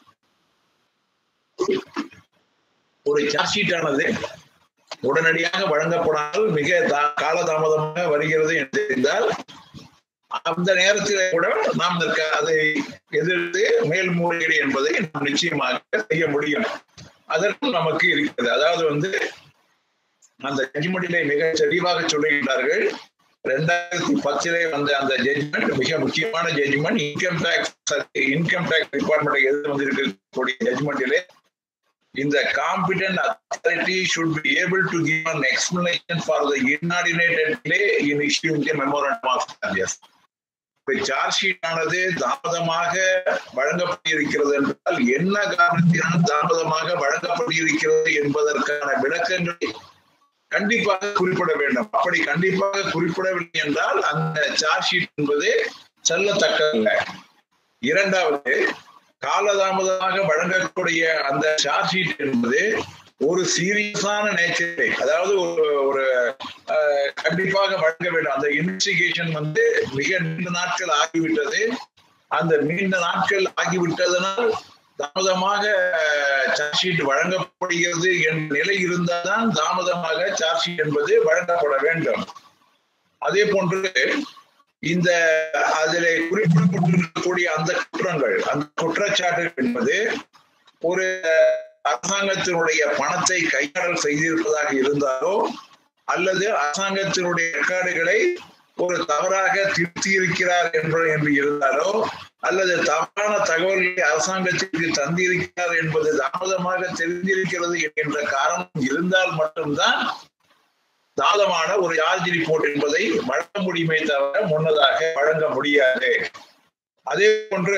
ஒரு சார்ஜ் ஷீட் ஆனது உடனடியாக வழங்கப்படாமல் மிக காலதாமதமாக வருகிறது என்று தெரிந்தால் அந்த நேரத்தில் கூட நாம் அதை எதிர்த்து மேல்முறையீடு என்பதை நாம் நிச்சயமாக செய்ய முடியும் அதற்கும் நமக்கு இருக்கிறது அதாவது வந்து அந்த ஜட்ஜ்மெண்டிலே மிக தெளிவாக சொல்லுகின்றார்கள் ரெண்டாயிரத்தி பத்திலே வந்த அந்த ஜட்ஜ்மெண்ட் மிக முக்கியமான judgment income tax income tax department எதிர்த்து வந்திருக்கக்கூடிய ஜட்ஜ்மெண்டிலே இந்த competent authority should be able to give an explanation for the inordinate delay in issuing the memorandum of charges charge sheet ஆனது தாமதமாக வழங்கப்பட்டிருக்கிறது என்றால் என்ன காரணத்தினால் தாமதமாக வழங்கப்பட்டிருக்கிறது என்பதற்கான விளக்கங்களை கண்டிப்பாக குறிப்பிட வேண்டும் அப்படி கண்டிப்பாக குறிப்பிடவில்லை என்றால் அந்த சார்ஜ் ஷீட் என்பது செல்லத்தக்கதல்ல இரண்டாவது காலதாமதமாக வழங்கக்கூடிய அந்த சார்ஜ் ஷீட் என்பது ஒரு சீரியஸான நேச்சரை அதாவது ஒரு ஒரு கண்டிப்பாக வழங்க வேண்டும் அந்த இன்வெஸ்டிகேஷன் வந்து மிக நீண்ட நாட்கள் ஆகிவிட்டது அந்த நீண்ட நாட்கள் ஆகிவிட்டதனால் தாமதமாக சார்ஜ் ஷீட் வழங்கப்படுகிறது என்ற நிலை இருந்தால்தான் தாமதமாக சார்ஜ் ஷீட் என்பது வழங்கப்பட வேண்டும் அதே போன்று இந்த அதில் குறிப்பிடப்பட்டிருக்கக்கூடிய அந்த குற்றங்கள் அந்த குற்றச்சாட்டுகள் என்பது ஒரு அரசாங்கத்தினுடைய பணத்தை கையாடல் செய்திருப்பதாக இருந்தாலோ அல்லது அரசாங்கத்தினுடைய ரெக்கார்டுகளை ஒரு தவறாக திருத்தி இருக்கிறார் என்று என்று இருந்தாலோ அல்லது தவறான தகவல்களை அரசாங்கத்திற்கு தந்திருக்கிறார் என்பது தாமதமாக தெரிந்திருக்கிறது என்கின்ற காரணம் இருந்தால் மட்டும்தான் தாமதமான ஒரு சார்ஜ் ரிப்போர்ட் என்பதை வழங்க முடியுமே தவிர முன்னதாக வழங்க முடியாது அதே போன்று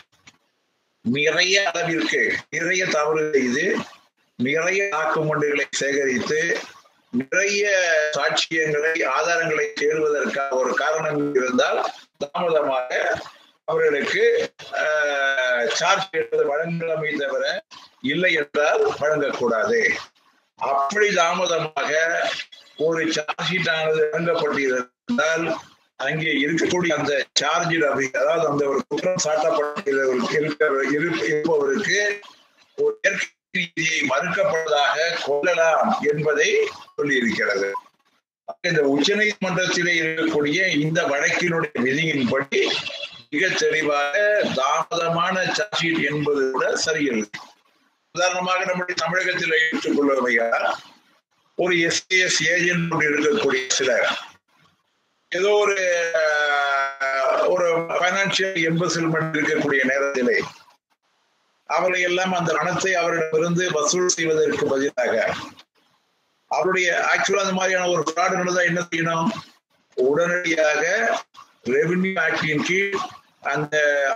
நிறைய அளவிற்கு நிறைய தவறு செய்து நிறைய டாக்குமெண்ட்டுகளை சேகரித்து நிறைய சாட்சியங்களை ஆதாரங்களை தேடுவதற்காக ஒரு காரணம் இருந்தால் தாமதமாக அவர்களுக்கு சார்ஜ் என்பது வழங்கலாமே தவிர இல்லை என்றால் வழங்கக்கூடாது அப்படி தாமதமாக ஒரு சார்ஜ் ஷீட் ஆனது வழங்கப்பட்டிருந்தால் அங்கே இருக்கக்கூடிய அந்த சார்ஜ் அதாவது அந்த ஒரு குற்றம் சாட்டப்பட்ட இருப்பவருக்கு ஒரு ரீதியை மறுக்கப்படுவதாக கொள்ளலாம் என்பதை சொல்லியிருக்கிறது இந்த உச்ச நீதிமன்றத்திலே இருக்கக்கூடிய இந்த வழக்கினுடைய விதியின்படி மிக தெளிவாக தாமதமான சார்ஜ் ஷீட் என்பது கூட சரியில்லை உதாரணமாக நம்முடைய தமிழகத்தில் ஏற்றுக்கொள்வதையா ஒரு எஸ்ஏஎஸ் ஏஜென்ட் இருக்கக்கூடிய சிலர் ஏதோ ஒரு ஒரு பைனான்சியல் எம்பசில்மெண்ட் இருக்கக்கூடிய நேரத்திலே அவர்களை எல்லாம் அந்த பணத்தை அவரிடமிருந்து வசூல் செய்வதற்கு பதிலாக அவருடைய ஆக்சுவலா அந்த மாதிரியான ஒரு ஃப்ராட் நடந்தா என்ன செய்யணும் உடனடியாக ரெவென்யூ ஆக்டின் கீழ் அந்த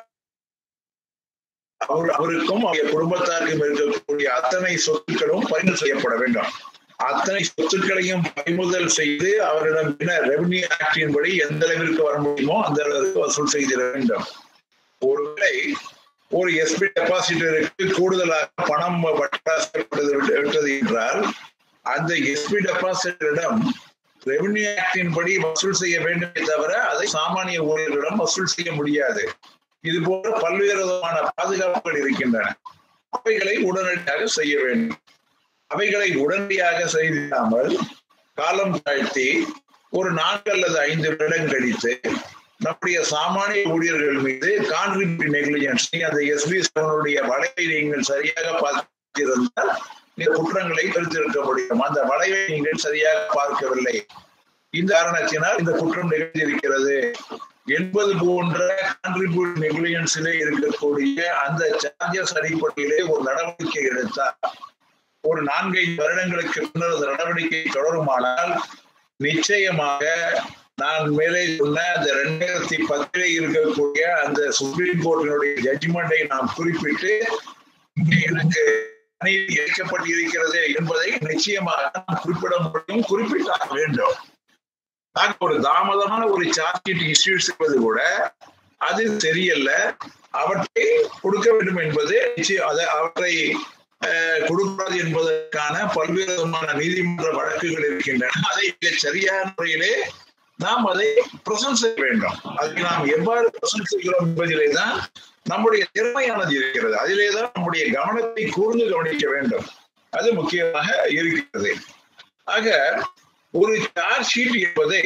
அவர் அவருக்கும் அவருடைய குடும்பத்தாருக்கும் இருக்கக்கூடிய அத்தனை சொத்துக்களும் பறிமுதல் செய்யப்பட வேண்டும் அத்தனை சொத்துக்களையும் பறிமுதல் செய்து அவரிடம் ரெவன்யூ ஆக்டின் படி எந்த அளவிற்கு வர முடியுமோ அந்த அளவிற்கு வசூல் செய்திட வேண்டும் ஒருவேளை ஒரு எஸ்பி டெபாசிட்டருக்கு கூடுதலாக பணம் விட்டது என்றால் அந்த எஸ்பி டெபாசிட்டரிடம் ரெவன்யூ ஆக்டின் படி வசூல் செய்ய வேண்டுமே தவிர அதை சாமானிய ஊழியர்களிடம் வசூல் செய்ய முடியாது இது போன்ற பல்வேறு விதமான பாதுகாப்புகள் இருக்கின்றன அவைகளை உடனடியாக செய்ய வேண்டும் அவைகளை உடனடியாக செய்யாமல் காலம் தாழ்த்தி ஒரு நான்கு அல்லது ஐந்து வருடம் கழித்து நம்முடைய சாமானிய ஊழியர்கள் மீது கான்ட்ரிபியூட் நெக்லிஜென்ஸ் அந்த எஸ்பி செவனுடைய வளைவை நீங்கள் சரியாக பார்த்திருந்தால் இந்த குற்றங்களை தடுத்திருக்க முடியும் அந்த வளைவை நீங்கள் சரியாக பார்க்கவில்லை இந்த காரணத்தினால் இந்த குற்றம் நிகழ்ந்திருக்கிறது என்பது போன்ற கான்ட்ரிபியூட் நெக்லிஜென்ஸிலே இருக்கக்கூடிய அந்த சார்ஜஸ் அடிப்படையிலே ஒரு நடவடிக்கை எடுத்தால் ஒரு நான்கைந்து வருடங்களுக்கு பின்னர் அந்த நடவடிக்கை தொடருமானால் நிச்சயமாக நான் மேலே சொன்ன அந்த ரெண்டாயிரத்தி பத்திலே இருக்கக்கூடிய அந்த சுப்ரீம் கோர்ட்டினுடைய ஜட்ஜ்மெண்டை நாம் குறிப்பிட்டு எனக்கு அநீதி இழைக்கப்பட்டிருக்கிறது என்பதை நிச்சயமாக நாம் குறிப்பிட முடியும் குறிப்பிட்டாக வேண்டும் ஒரு தாமதமான ஒரு சார்ஜ் ஷீட் இஷ்யூ செய்வது கூட அது சரியல்ல அவற்றை கொடுக்க வேண்டும் என்பது நிச்சயம் அதை அவற்றை கொடுக்காது என்பதற்கான பல்வேறு விதமான நீதிமன்ற வழக்குகள் இருக்கின்றன அதை சரியான முறையிலே நாம் அதை பிரசன்ட் செய்ய வேண்டும் அதுக்கு நாம் எவ்வாறு பிரசன்ட் செய்கிறோம் என்பதிலே தான் நம்முடைய திறமையானது இருக்கிறது அதிலே தான் நம்முடைய கவனத்தை கூர்ந்து கவனிக்க வேண்டும் அது முக்கியமாக இருக்கிறது ஆக ஒரு சார்ஜ் ஷீட் என்பதை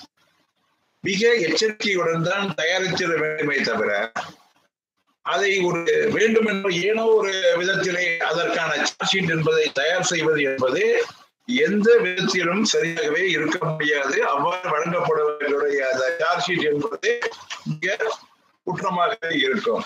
மிக எச்சரிக்கையுடன் தான் தயாரித்திட வேண்டுமே தவிர அதை ஒரு வேண்டும் என்ற ஏனோ ஒரு விதத்திலே அதற்கான சார்ஜ் ஷீட் என்பதை தயார் செய்வது என்பது எந்த விதத்திலும் சரியாகவே இருக்க முடியாது அவ்வாறு வழங்கப்படுவதற்குடைய அந்த சார்ஜ் ஷீட் என்பது மிக குற்றமாக இருக்கும்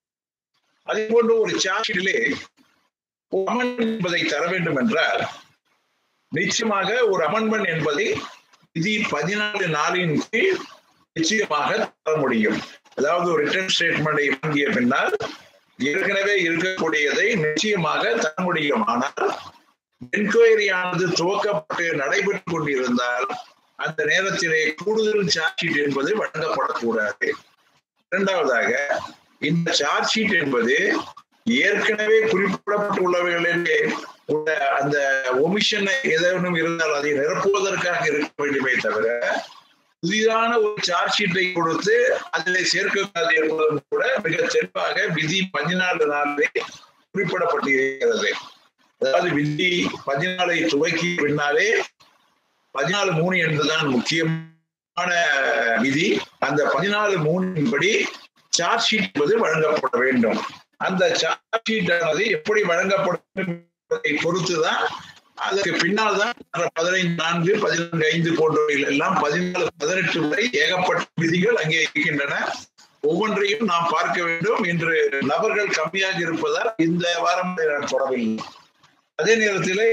அதே போன்று ஒரு சார்ஜ் ஷீட்டிலே அமன்மெண்ட் என்பதை தர வேண்டும் என்றால் நிச்சயமாக ஒரு அமன்மெண்ட் என்பதை விதி பதினாலு நாளின் கீழ் நிச்சயமாக தர முடியும் அதாவது ஒரு ரிட்டர்ன் ஸ்டேட்மெண்டை வாங்கிய பின்னால் ஏற்கனவே இருக்கக்கூடியதை நிச்சயமாக தர முடியும் ஆனால் என்கொயரி ஆனது துவக்கப்பட்டு நடைபெற்றுக் கொண்டிருந்தால் அந்த நேரத்திலே கூடுதல் சார்ஜ் ஷீட் என்பது வழங்கப்படக்கூடாது இரண்டாவதாக இந்த சார்ஜ் ஷீட் என்பது ஏற்கனவே குறிப்பிடப்பட்டுள்ளவைகளிலே உள்ள அந்த ஒமிஷன் ஏதேனும் இருந்தால் அதை நிரப்புவதற்காக இருக்க வேண்டுமே தவிர புதிதான ஒரு சார்ஜ் ஷீட்டை கொடுத்து அதில் சேர்க்கக்கூடாது என்பதும் கூட மிக தெளிவாக விதி பதினாலு நாளிலே குறிப்பிடப்பட்டிருக்கிறது அதாவது விதி பதினாலை துவக்கி பின்னாலே பதினாலு மூணு என்பதுதான் முக்கியமான விதி அந்த பதினாலு மூணின் படி சார்ஜ் ஷீட் என்பது வழங்கப்பட வேண்டும் அந்த சார்ஜ் ஷீட் ஆனது எப்படி வழங்கப்படும் என்பதை பொறுத்துதான் அதற்கு பின்னால் தான் பதினைந்து நான்கு பதினான்கு ஐந்து போன்றவைகள் எல்லாம் பதினாலு பதினெட்டு வரை ஏகப்பட்ட விதிகள் அங்கே இருக்கின்றன ஒவ்வொன்றையும் நாம் பார்க்க வேண்டும் என்று நபர்கள் கம்மியாக இருப்பதால் இந்த வாரம் நான் தொடரவில்லை அதே நேரத்திலே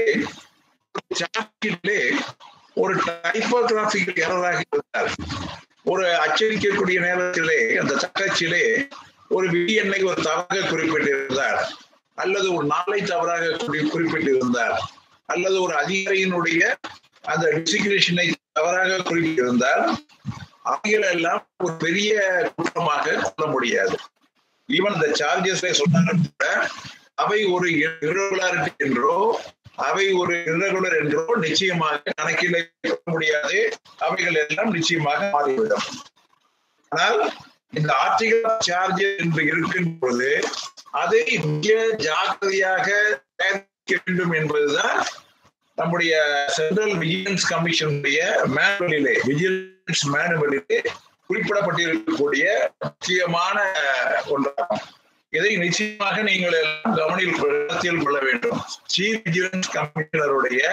சார்ட்டிலே ஒரு டைப்போகிராபிக் எரராக இருந்தார் ஒரு அச்சடிக்கக்கூடிய நேரத்திலே அந்த தக்கச்சிலே ஒரு விதி எண்ணை ஒரு தவறாக குறிப்பிட்டிருந்தார் அல்லது ஒரு நாளை தவறாக குறிப்பிட்டிருந்தார் அல்லது ஒரு அதிகாரியினுடைய அந்த டிசிக்ரேஷனை தவறாக குறிப்பிட்டிருந்தால் அவைகள் எல்லாம் ஒரு பெரிய குற்றமாக சொல்ல முடியாது ஈவன் இந்த சார்ஜஸ் சொன்னாலும் கூட அவை ஒரு இரகுலாரிட்டி என்றோ அவை ஒரு இரகுலர் என்றோ நிச்சயமாக கணக்கில் முடியாது அவைகள் எல்லாம் நிச்சயமாக மாறிவிடும் ஆனால் இந்த ஆர்டிகல் சார்ஜ் என்று இருக்கும் பொழுது அதை மிக ஜாக்கிரதையாக தயாரிக்க வேண்டும் என்பதுதான் நம்முடைய சென்ட்ரல் விஜிலன்ஸ் கமிஷனுடைய மேனுவலிலே விஜிலன்ஸ் மேனுவலிலே குறிப்பிடப்பட்டிருக்கக்கூடிய முக்கியமான ஒன்றாகும் இதை நிச்சயமாக நீங்கள் எல்லாம் கவனில் கருத்தில் கொள்ள வேண்டும் சீஃப் விஜிலன்ஸ் கமிஷனருடைய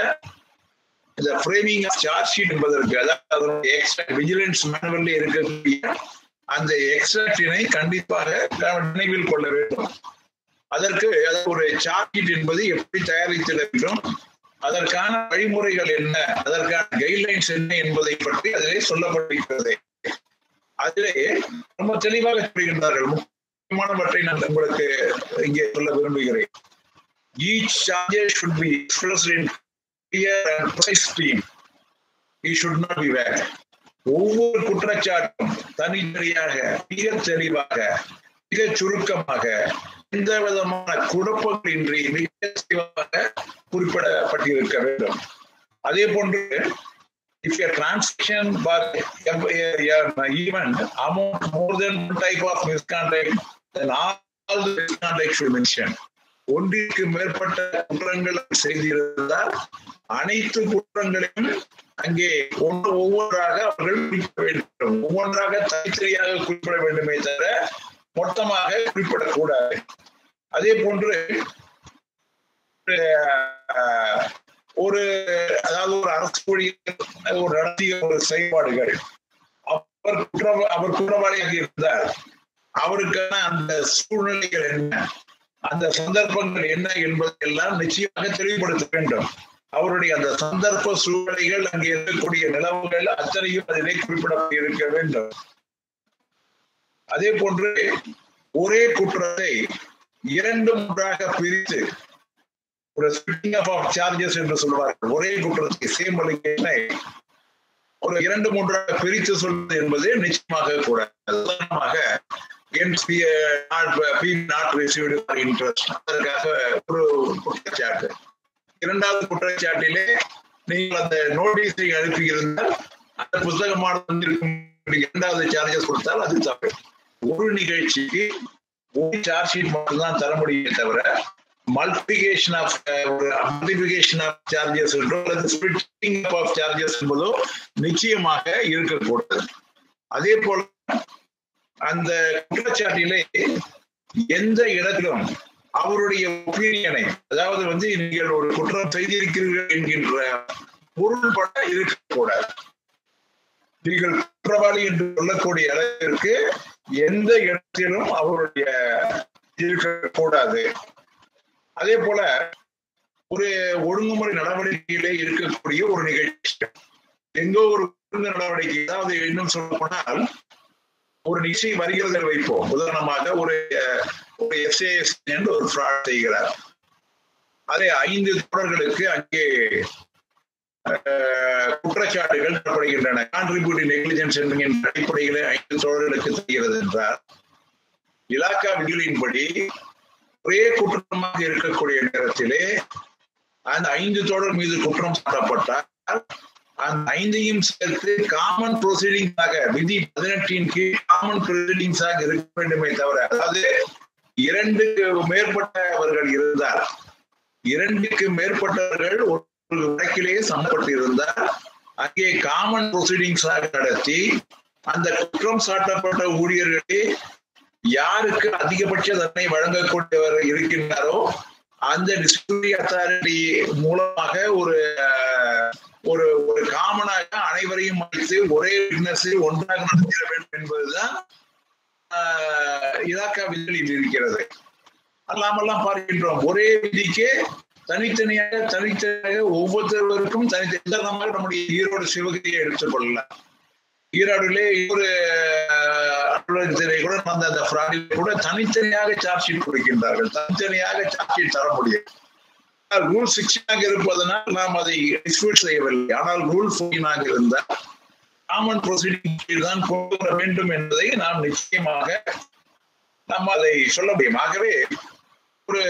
இந்த ஃப்ரேமிங் ஆஃப் சார்ஜ் ஷீட் என்பதற்கு அதாவது அதனுடைய எக்ஸ்ட்ரா விஜிலன்ஸ் மேனுவலில் இருக்கக்கூடிய அந்த எக்ஸ்ட்ராக்டினை கண்டிப்பாக நினைவில் கொள்ள வேண்டும் அதற்கு ஒரு சார்ஜ் ஷீட் என்பது எப்படி தயாரித்திட வேண்டும் அதற்கான வழிமுறைகள் என்ன அதற்கான கைட்லைன்ஸ் என்ன என்பதை பற்றி அதிலே சொல்லப்பட்டிருக்கிறது அதிலே ரொம்ப தெளிவாக சொல்கின்றார்கள் முக்கியமானவற்றை நான் உங்களுக்கு இங்கே சொல்ல விரும்புகிறேன் Each charges should be expressed in clear and precise theme. It should not be vague. ஒவ்வொரு குற்றச்சாட்டும் தனித்தனியாக மிக தெளிவாக மிக சுருக்கமாக எந்த விதமான குழப்பங்களின்றி மிக தெளிவாக குறிப்பிடப்பட்டிருக்க வேண்டும் அதே போன்று if a transaction but even amount more than one type of misconduct then all the misconduct should mention ஒன்றிற்கு மேற்பட்ட குற்றங்கள் செய்திருந்தால் அனைத்து குற்றங்களையும் அங்கே ஒன்று ஒவ்வொன்றாக அவர்கள் குறிப்பிட வேண்டும் ஒவ்வொன்றாக தனித்தனியாக குறிப்பிட வேண்டுமே தவிர மொத்தமாக குறிப்பிடக்கூடாது அதே போன்று அஹ், ஒரு அதாவது ஒரு அரசு ஊழியர் ஒரு நடத்திய ஒரு செயல்பாடுகள் அவர் குற்ற அவர் குற்றவாளியாக இருந்தார் அவருக்கான அந்த சூழ்நிலைகள் என்ன அந்த சந்தர்ப்பங்கள் என்ன என்பதையெல்லாம் நிச்சயமாக தெளிவுபடுத்த வேண்டும் அவருடைய அந்த சந்தர்ப்ப சூழ்நிலைகள் அங்கே இருக்கக்கூடிய நிலவுகள் அத்தனையும் அதிலே குறிப்பிடப்பட்டிருக்க வேண்டும் அதே போன்று ஒரே குற்றத்தை இரண்டு மூன்றாக பிரித்து ஒரு ஸ்பிட்டிங் ஆஃப் சார்ஜஸ் என்று சொல்வார்கள் ஒரே குற்றத்தை சேம் அலிகேஷனை ஒரு இரண்டு மூன்றாக பிரித்து சொல்வது என்பது நிச்சயமாக கூட உதாரணமாக இன்ட்ரெஸ்ட் அதற்காக ஒரு குற்றச்சாட்டு இரண்டாவது குற்றச்சாட்டிலே நீங்கள் அந்த நோட்டீஸை அனுப்பியிருந்தால் அந்த புத்தகமானது இருக்கும் இரண்டாவது சார்ஜஸ் கொடுத்தால் அது தவறு ஒரு நிகழ்ச்சிக்கு ஒரு சார்ஜ் ஷீட் மட்டும்தான் தர முடியுமே தவிர மல்டிபிகேஷன் ஆஃப் ஒரு மல்டிபிகேஷன் ஆஃப் சார்ஜஸ் என்றோ அல்லது ஸ்பிளிட்டிங் ஆஃப் சார்ஜஸ் என்பதோ நிச்சயமாக இருக்கக்கூடாது அதே போல அந்த குற்றச்சாட்டிலே எந்த இடத்திலும் அவருடைய ஒப்பீனியனை அதாவது வந்து நீங்கள் ஒரு குற்றம் செய்திருக்கிறீர்கள் என்கின்ற பொருள்பட இருக்கக்கூடாது நீங்கள் குற்றவாளி என்று சொல்லக்கூடிய அளவிற்கு எந்த இடத்திலும் அவருடைய இருக்கக்கூடாது அதே போல ஒரு ஒழுங்குமுறை நடவடிக்கையிலே இருக்கக்கூடிய ஒரு நிகழ்ச்சி எங்கோ ஒரு ஒழுங்கு நடவடிக்கை அதாவது இன்னும் சொல்ல போனால் ஒரு நிச்சய வருகிறதை வைப்போம் உதாரணமாக ஒரு ஒரு எஸ்ஏஎஸ் என்று ஒரு ஃப்ராட் செய்கிறார் அதை ஐந்து தொடர்களுக்கு அங்கே குற்றச்சாட்டுகள் தரப்படுகின்றன கான்ட்ரிபியூட்டிவ் நெக்லிஜென்ஸ் என்கின்ற அடிப்படையிலே ஐந்து தொடர்களுக்கு தெரிகிறது என்றார் இலாக்கா விதிகளின்படி ஒரே குற்றமாக இருக்கக்கூடிய நேரத்திலே அந்த ஐந்து தொடர் மீது குற்றம் சாட்டப்பட்டால் அந்த ஐந்தையும் சேர்த்து காமன் ப்ரொசீடிங்ஸாக விதி பதினெட்டின் கீழ் காமன் ப்ரொசீடிங்ஸாக இருக்க வேண்டுமே தவிர அதாவது இரண்டு மேற்பட்டவர்கள் இருந்தார் இரண்டுக்கு மேற்பட்டவர்கள் ஒரு வழக்கிலே சம்பப்பட்டு இருந்தார் அங்கே காமன் ப்ரொசீடிங்ஸாக நடத்தி அந்த குற்றம் சாட்டப்பட்ட ஊழியர்களே யாருக்கு அதிகபட்ச தண்டனை வழங்கக்கூடியவர் இருக்கின்றாரோ அந்த டிஸ்பிளினரி அத்தாரிட்டி மூலமாக ஒரு ஒரு ஒரு காமனாக அனைவரையும் அழைத்து ஒரே விட்னஸ் ஒன்றாக நடத்திட வேண்டும் என்பதுதான் இலாக்கா விதிகளில் இருக்கிறது அல்லாமல்லாம் பார்க்கின்றோம் ஒரே விதிக்கு தனித்தனியாக தனித்தனியாக ஒவ்வொருத்தருவருக்கும் தனித்தனியாக நம்முடைய ஈரோடு சிவகிரியை எடுத்துக்கொள்ளலாம் ஈரோடுலே ஒரு அலுவலகத்திலே கூட அந்த அந்த ஃப்ராடில் கூட தனித்தனியாக சார்ஜ் ஷீட் கொடுக்கின்றார்கள் தனித்தனியாக சார்ஜ் ஷீட் தர முடியும் ரூல் சிக்ஸ்டீனாக இருப்பதனால் நாம் அதை டிஸ்பியூட் செய்யவில்லை ஆனால் ரூல் ஃபோர்டீனாக இருந்தால் காமன் ப்ரொசீடிங் தான் கொண்டு வர வேண்டும் என்பதை நாம் நிச்சயமாக நாம் அதை சொல்ல முடியும் ஆகவே ஒரு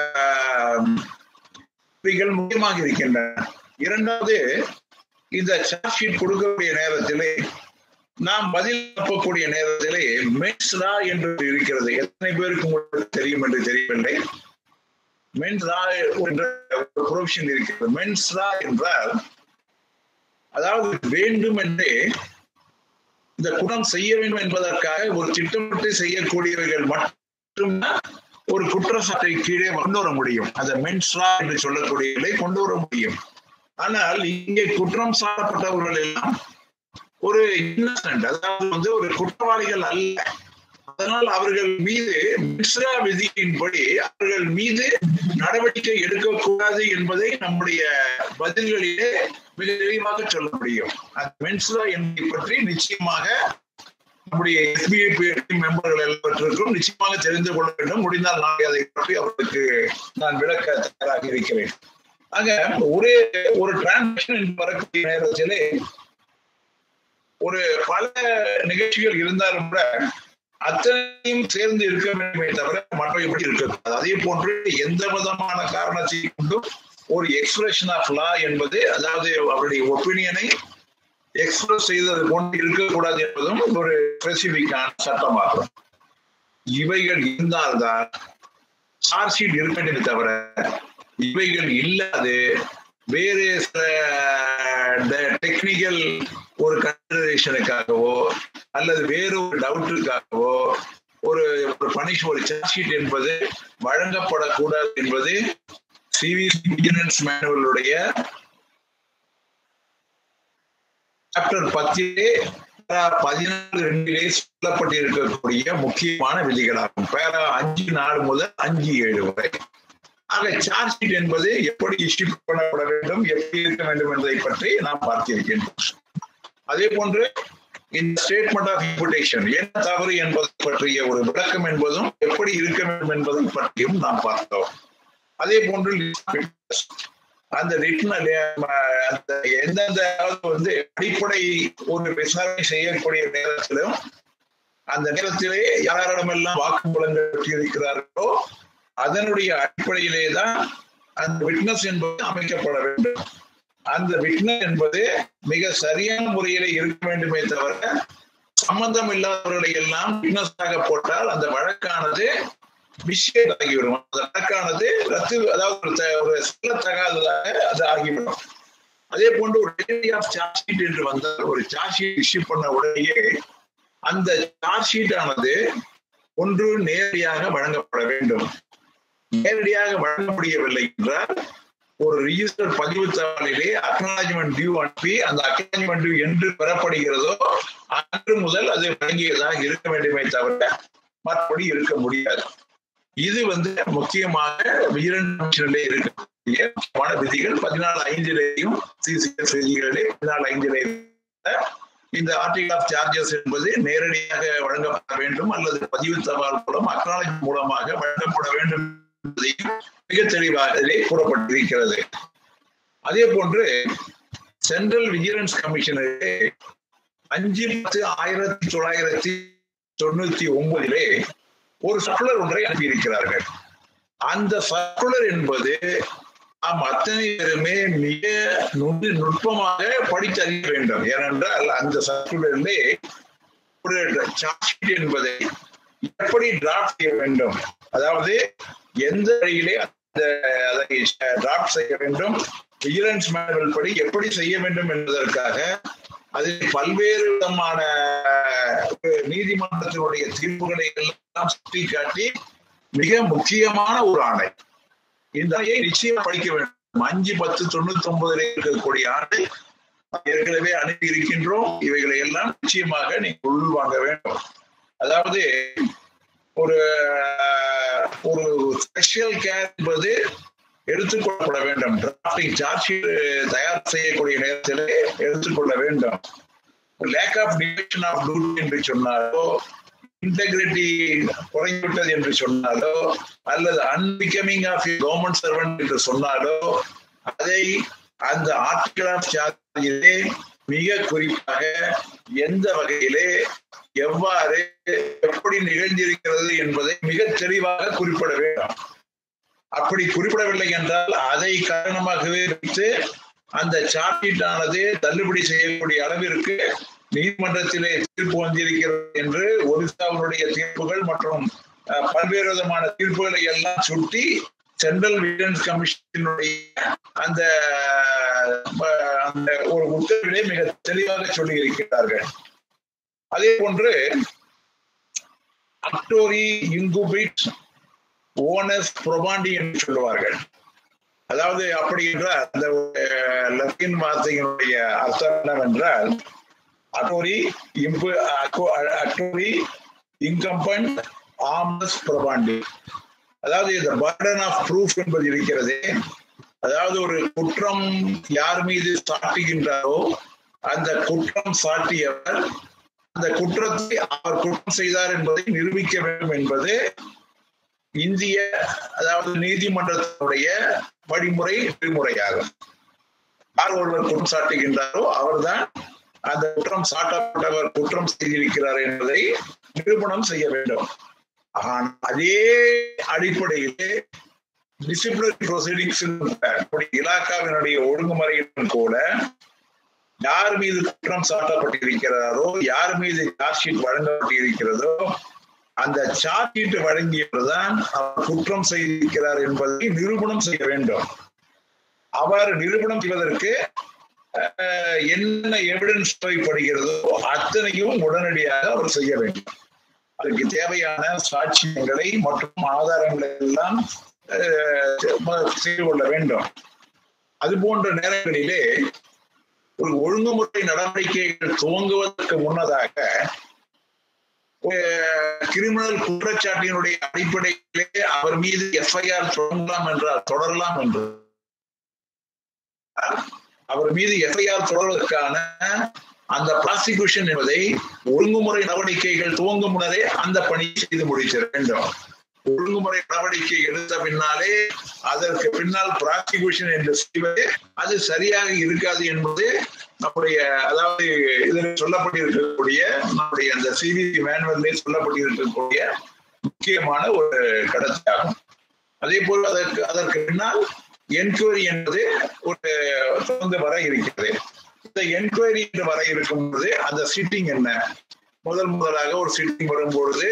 முக்கியமாக இருக்கின்றன இரண்டாவது இந்த சார்ஜ் ஷீட் கொடுக்கக்கூடிய நேரத்திலே நாம் பதில் அனுப்பக்கூடிய நேரத்திலே மென்ஸ்ரா என்று இருக்கிறது எத்தனை பேருக்கு உங்களுக்கு தெரியும் என்று தெரியவில்லை மென்ஸ்ரா என்ற ஒரு ப்ரொவிஷன் இருக்கிறது மென்ஸ்ரா என்றால் அதாவது வேண்டும் என்றே இந்த குணம் செய்ய வேண்டும் என்பதற்காக ஒரு திட்டமிட்டு செய்யக்கூடியவர்கள் மட்டும்தான் ஒரு குற்றச்சாட்டை கீழே கொண்டு வர முடியும் அந்த மென்ஸ்ரா என்று சொல்லக்கூடியவர்களை கொண்டு வர முடியும் ஆனால் இங்கே குற்றம் சாட்டப்பட்டவர்கள் எல்லாம் ஒரு இன்னசென்ட் அதாவது வந்து ஒரு குற்றவாளிகள் அல்ல அதனால் அவர்கள் மீது மிஸ்ரா விதியின்படி அவர்கள் மீது நடவடிக்கை எடுக்கக்கூடாது என்பதை நம்முடைய பதில்களிலே மிக தெளிவாக சொல்ல முடியும் அந்த மென்சுரா என்பதை பற்றி நிச்சயமாக நம்முடைய எஸ்பிஐ மெம்பர்கள் எல்லாவற்றிற்கும் நிச்சயமாக தெரிந்து கொள்ள வேண்டும் முடிந்தால் நான் அதை பற்றி அவர்களுக்கு நான் விளக்க தயாராக இருக்கிறேன் ஆக ஒரே ஒரு டிரான்சாக்ஷன் வரக்கூடிய நேரத்திலே ஒரு பல நிகழ்ச்சிகள் இருந்தாலும் கூட அத்தனையும் சேர்ந்து இருக்க வேண்டுமே தவிர மற்ற எப்படி இருக்கக்கூடாது அதே போன்று எந்த விதமான காரணத்தை கொண்டும் ஒரு எக்ஸ்பிரஷன் ஆஃப் லா என்பது அதாவது அவருடைய ஒப்பீனியனை எக்ஸ்பிரஸ் செய்தது கொண்டு இருக்கக்கூடாது என்பதும் ஒரு ஸ்பெசிபிக்கான சட்டமாகும் இவைகள் இருந்தால்தான் சார்ஜ் ஷீட் இருக்க வேண்டுமே தவிர இவைகள் இல்லாது வேறு சில டெக்னிக்கல் ஒரு கன்சிடரேஷனுக்காகவோ அல்லது வேறு ஒரு டவுட்டுக்காகவோ ஒரு ஒரு பனிஷ் ஒரு சார்ஜ் ஷீட் என்பது வழங்கப்படக்கூடாது என்பது சிவிசி விஜிலன்ஸ் மேனுவலுடைய சாப்டர் பத்திலே பதினாலு ரெண்டிலே சொல்லப்பட்டிருக்கக்கூடிய முக்கியமான விதிகளாகும் பேரா அஞ்சு நாலு முதல் அஞ்சு ஏழு வரை ஆக சார்ஜ் ஷீட் என்பது எப்படி இஷ்யூ பண்ணப்பட வேண்டும் எப்படி இருக்க வேண்டும் என்பதை பற்றி நாம் பார்த்திருக்கின்றோம் அதே போன்று இந்த ஸ்டேட்மெண்ட் ஆஃப் இம்புடேஷன் என்ன தவறு என்பதை பற்றிய ஒரு விளக்கம் என்பதும் எப்படி இருக்க வேண்டும் என்பதை பற்றியும் நாம் பார்த்தோம் அதே போன்று அந்த ரிட்டன் அந்த எந்தெந்த வந்து அடிப்படை ஒரு விசாரணை செய்யக்கூடிய நேரத்திலும் அந்த நேரத்திலே யாரிடமெல்லாம் வாக்குமூலங்கள் பெற்றிருக்கிறார்களோ அதனுடைய அடிப்படையிலே தான் அந்த விட்னஸ் என்பது அமைக்கப்பட வேண்டும் அந்த விட்னஸ் என்பது மிக சரியான முறையில இருக்க வேண்டுமே தவிர சம்பந்தம் இல்லாதவர்களை எல்லாம் விட்னஸாக போட்டால் அந்த வழக்கானது விஷயம் ஆகிவிடும் அந்த வழக்கானது ரத்து அதாவது ஒரு செல்லத்தகாததாக அது ஆகிவிடும் அதே போன்று ஒரு டெலிவரி ஆஃப் சார்ஜ் ஷீட் என்று வந்தால் ஒரு சார்ஜ் ஷீட் இஷ்யூ பண்ண உடனேயே அந்த சார்ஜ் ஷீட் ஆனது ஒன்று நேரடியாக வழங்கப்பட வேண்டும் நேரடியாக வழங்க முடியவில்லை என்றால் ஒரு ரிஜிஸ்டர் பதிவு தாளிலே அக்னாலஜ்மெண்ட் டியூ அனுப்பி அந்த அக்னாலஜ்மெண்ட் டியூ என்று பெறப்படுகிறதோ அன்று முதல் அது வழங்கியதாக இருக்க வேண்டுமே தவிர மற்றபடி இருக்க முடியாது இது வந்து முக்கியமாக விஜிலன்ஸ் கமிஷனிலே இருக்கக்கூடிய முக்கியமான விதிகள் பதினாலு ஐந்திலேயும் சிசிஎஸ் விதிகளிலே பதினாலு ஐந்திலே இந்த ஆர்டிகல் ஆஃப் சார்ஜஸ் என்பது நேரடியாக வழங்கப்பட வேண்டும் அல்லது பதிவு தபால் மூலம் அக்னாலஜ் மூலமாக வழங்கப்பட வேண்டும் என்பதையும் மிக தெளிவாக இதிலே கூறப்பட்டிருக்கிறது அதே போன்று சென்ட்ரல் விஜிலன்ஸ் கமிஷனரே அஞ்சு பத்து ஆயிரத்தி தொள்ளாயிரத்தி தொண்ணூத்தி ஒன்பதிலே ஒரு சர்க்குலர் ஒன்றை அனுப்பியிருக்கிறார்கள் அந்த சர்க்குலர் என்பது நாம் அத்தனை பேருமே மிக நுண்ணு நுட்பமாக படித்தறிய வேண்டும் ஏனென்றால் அந்த சர்க்குலரிலே ஒரு சார்ஜ் ஷீட் என்பதை எப்படி டிராஃப்ட் செய்ய வேண்டும் அதாவது எந்த வழியிலே அந்த அதை டிராஃப்ட் செய்ய வேண்டும் விஜிலன்ஸ் மேனுவல் படி எப்படி செய்ய வேண்டும் என்பதற்காக அதில் பல்வேறு விதமான நீதிமன்றத்தினுடைய தீர்ப்புகளை எல்லாம் சுட்டி காட்டி மிக முக்கியமான ஒரு ஆணை இந்த ஆணையை நிச்சயம் படிக்க வேண்டும் அஞ்சு பத்து தொண்ணூத்தி ஒன்பதுல இருக்கக்கூடிய ஆணை ஏற்கனவே அனுப்பி இருக்கின்றோம் இவைகளை எல்லாம் நிச்சயமாக நீங்க உள்வாங்க வேண்டும் அதாவது ஒரு ஒரு ஸ்பெஷல் கேர் என்பது எடுத்துக்கொள்ளப்பட வேண்டும் டிராஃப்டிங் சார்ஜ் ஷீட் தயார் செய்யக்கூடிய நேரத்தில் எடுத்துக்கொள்ள வேண்டும் lack of devotion of duty என்று சொன்னாலோ இன்டெகிரிட்டி குறைந்துவிட்டது என்று சொன்னாலோ அல்லது அன்பிகமிங் ஆஃப் கவர்மெண்ட் சர்வெண்ட் என்று சொன்னாலோ அதை அந்த ஆர்டிகல் ஆஃப் சார்ஜிலே மிக குறிப்பாக எந்த வகையிலே எவ்வாறு எப்படி நிகழ்ந்திருக்கிறது என்பதை மிக தெளிவாக குறிப்பிட வேண்டும் அப்படி குறிப்பிடவில்லை என்றால் அதை காரணமாகவே வைத்து அந்த சார்ஜீட் ஆனது தள்ளுபடி செய்யக்கூடிய அளவிற்கு நீதிமன்றத்திலே தீர்ப்பு வந்திருக்கிறது என்று ஒரிசாவினுடைய தீர்ப்புகள் மற்றும் பல்வேறு விதமான தீர்ப்புகளை எல்லாம் சுட்டி சென்ட்ரல் விஜிலன்ஸ் கமிஷனுடைய அந்த அந்த ஒரு உத்தரவிலே மிக தெளிவாக சொல்லி இருக்கிறார்கள் அதே போன்று அக்டோரி இங்குபிட் ஓனஸ் புரபாண்டி என்று சொல்லுவார்கள் அதாவது அப்படி என்றால் அந்த லத்தீன் வார்த்தையினுடைய அர்த்தம் என்னவென்றால் அட்டோரி இம்பு அட்டோரி இன்கம்பன் ஆமஸ் பிரபாண்டி அதாவது இந்த பர்டன் ஆஃப் ப்ரூஃப் என்பது இருக்கிறது அதாவது ஒரு குற்றம் யார் மீது சாட்டுகின்றாரோ அந்த குற்றம் சாட்டியவர் அந்த குற்றத்தை அவர் குற்றம் செய்தார் என்பதை நிரூபிக்க வேண்டும் என்பது இந்திய அதாவது நீதிமன்றத்தினுடைய வழிமுறை நெறிமுறையாகும் யார் ஒருவர் குற்றம் சாட்டுகின்றாரோ அவர்தான் அந்த குற்றம் சாட்டப்பட்டவர் குற்றம் செய்திருக்கிறார் என்பதை நிரூபணம் செய்ய வேண்டும் ஆனால் அதே அடிப்படையிலே டிசிப்ளினரி ப்ரொசீடிங்ஸ் இலாக்காவினுடைய ஒழுங்குமுறையிலும் கூட யார் மீது குற்றம் சாட்டப்பட்டிருக்கிறாரோ யார் மீது சார்ஜ் ஷீட் வழங்கப்பட்டிருக்கிறதோ அந்த சார்ஜ் ஷீட் வழங்கியவர்தான் அவர் குற்றம் செய்திருக்கிறார் என்பதை நிரூபணம் செய்ய வேண்டும் அவர் நிரூபணம் செய்வதற்கு என்ன எவிடன்ஸ் தேவைப்படுகிறதோ அத்தனையும் உடனடியாக அவர் செய்ய வேண்டும் அதுக்கு தேவையான சாட்சியங்களை மற்றும் ஆதாரங்களை எல்லாம் செய்து கொள்ள வேண்டும் அது போன்ற நேரங்களிலே ஒரு ஒழுங்குமுறை நடவடிக்கைகள் துவங்குவதற்கு முன்னதாக கிரிமினல் குற்றச்சாட்டினுடைய அடிப்படையிலே அவர் மீது எஃப்ஐஆர் தொடங்கலாம் என்றால் தொடரலாம் என்று அவர் மீது எஃப்ஐஆர் தொடர்வதற்கான அந்த ப்ராசிக்யூஷன் என்பதை ஒழுங்குமுறை நடவடிக்கைகள் துவங்கும் முன்னரே அந்த பணியை செய்து முடிக்க வேண்டும் ஒழுங்குமுறை நடவடிக்கை எடுத்த பின்னாலே அதற்கு பின்னால் ப்ராசிக்யூஷன் என்று செய்வது அது சரியாக இருக்காது என்பது நம்முடைய அதாவது இதில் சொல்லப்பட்டிருக்கக்கூடிய நம்முடைய அந்த சிபிசி மேனுவல்லே சொல்லப்பட்டிருக்கக்கூடிய முக்கியமான ஒரு கடத்தியாகும் அதே போல் அதற்கு அதற்கு பின்னால் என்கொயரி என்பது ஒரு தொடர்ந்து வர இருக்கிறது இந்த என்கொயரி என்று வர இருக்கும் பொழுது அந்த சிட்டிங் என்ன முதல் முதலாக ஒரு சிட்டிங் வரும்பொழுது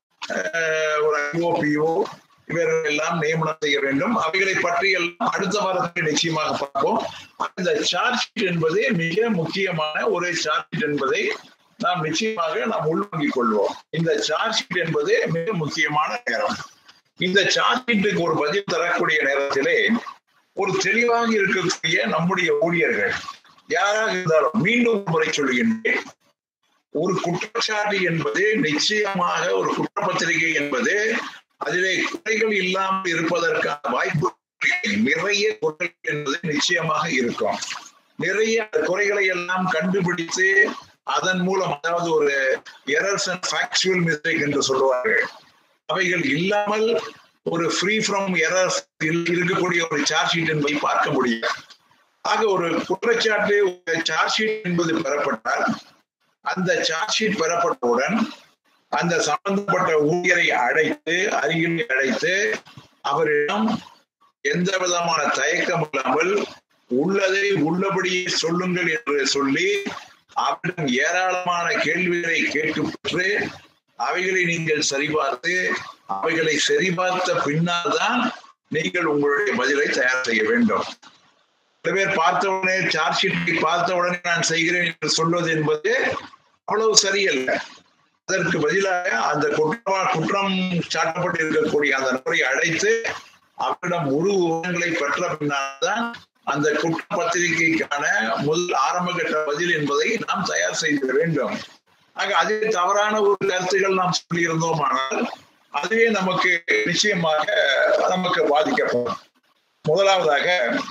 ஒரு ஐஓபிஓ இவர்கள் எல்லாம் நியமனம் செய்ய வேண்டும் அவைகளை பற்றி எல்லாம் அடுத்த வாரத்தில் நிச்சயமாக பார்ப்போம் இந்த சார்ஜ் ஷீட் என்பது மிக முக்கியமான ஒரு சார்ஜ் ஷீட் என்பதை நாம் நிச்சயமாக நாம் உள்வாங்கிக் கொள்வோம் இந்த சார்ஜ் ஷீட் என்பது மிக முக்கியமான நேரம் இந்த சார்ஜ் ஷீட்டுக்கு ஒரு பதில் தரக்கூடிய நேரத்திலே ஒரு தெளிவாக இருக்கக்கூடிய நம்முடைய ஊழியர்கள் யாராக இருந்தாலும் மீண்டும் முறை சொல்கின்றேன் ஒரு குற்றச்சாட்டு என்பது நிச்சயமாக ஒரு குற்றப்பத்திரிகை என்பது அதிலே குறைகள் இல்லாமல் இருப்பதற்கான வாய்ப்பு நிறைய குறைகள் என்பது நிச்சயமாக இருக்கும் நிறைய குறைகளை எல்லாம் கண்டுபிடித்து அதன் மூலம் அதாவது ஒரு எரர்ஸ் அண்ட் ஃபேக்சுவல் மிஸ்டேக் என்று சொல்லுவார்கள் அவைகள் இல்லாமல் ஒரு ஃப்ரீ ஃப்ரம் எரர்ஸ் இருக்கக்கூடிய ஒரு சார்ஜ் ஷீட் என்பதை பார்க்க முடியும் ஆக ஒரு குற்றச்சாட்டு சார்ஜ் ஷீட் என்பது பெறப்பட்டால் அந்த சார்ஜ் ஷீட் பெறப்பட்டவுடன் அந்த சம்பந்தப்பட்ட ஊழியரை அழைத்து அருகில் அழைத்து அவரிடம் எந்த விதமான தயக்கம் இல்லாமல் உள்ளதை உள்ளபடியே சொல்லுங்கள் என்று சொல்லி அவரிடம் ஏராளமான கேள்விகளை கேட்டு பெற்று அவைகளை நீங்கள் சரிபார்த்து அவைகளை சரிபார்த்த பின்னால் தான் நீங்கள் உங்களுடைய பதிலை தயார் செய்ய வேண்டும் சில பேர் பார்த்த உடனே சார்ஜ் ஷீட்டை பார்த்த உடனே நான் செய்கிறேன் என்று சொல்வது என்பது அவ்வளவு சரியல்ல அதற்கு பதிலாக அந்த குற்றமா குற்றம் சாட்டப்பட்டு இருக்கக்கூடிய அந்த நபரை அழைத்து அவரிடம் முழு விவரங்களை பெற்ற பின்னால்தான் அந்த குற்றப்பத்திரிகைக்கான முதல் ஆரம்ப கட்ட பதில் என்பதை நாம் தயார் செய்திட வேண்டும் ஆக அதில் தவறான ஒரு கருத்துக்கள் நாம் சொல்லியிருந்தோம் ஆனால் அதுவே நமக்கு நிச்சயமாக நமக்கு பாதிக்கப்படும் முதலாவதாக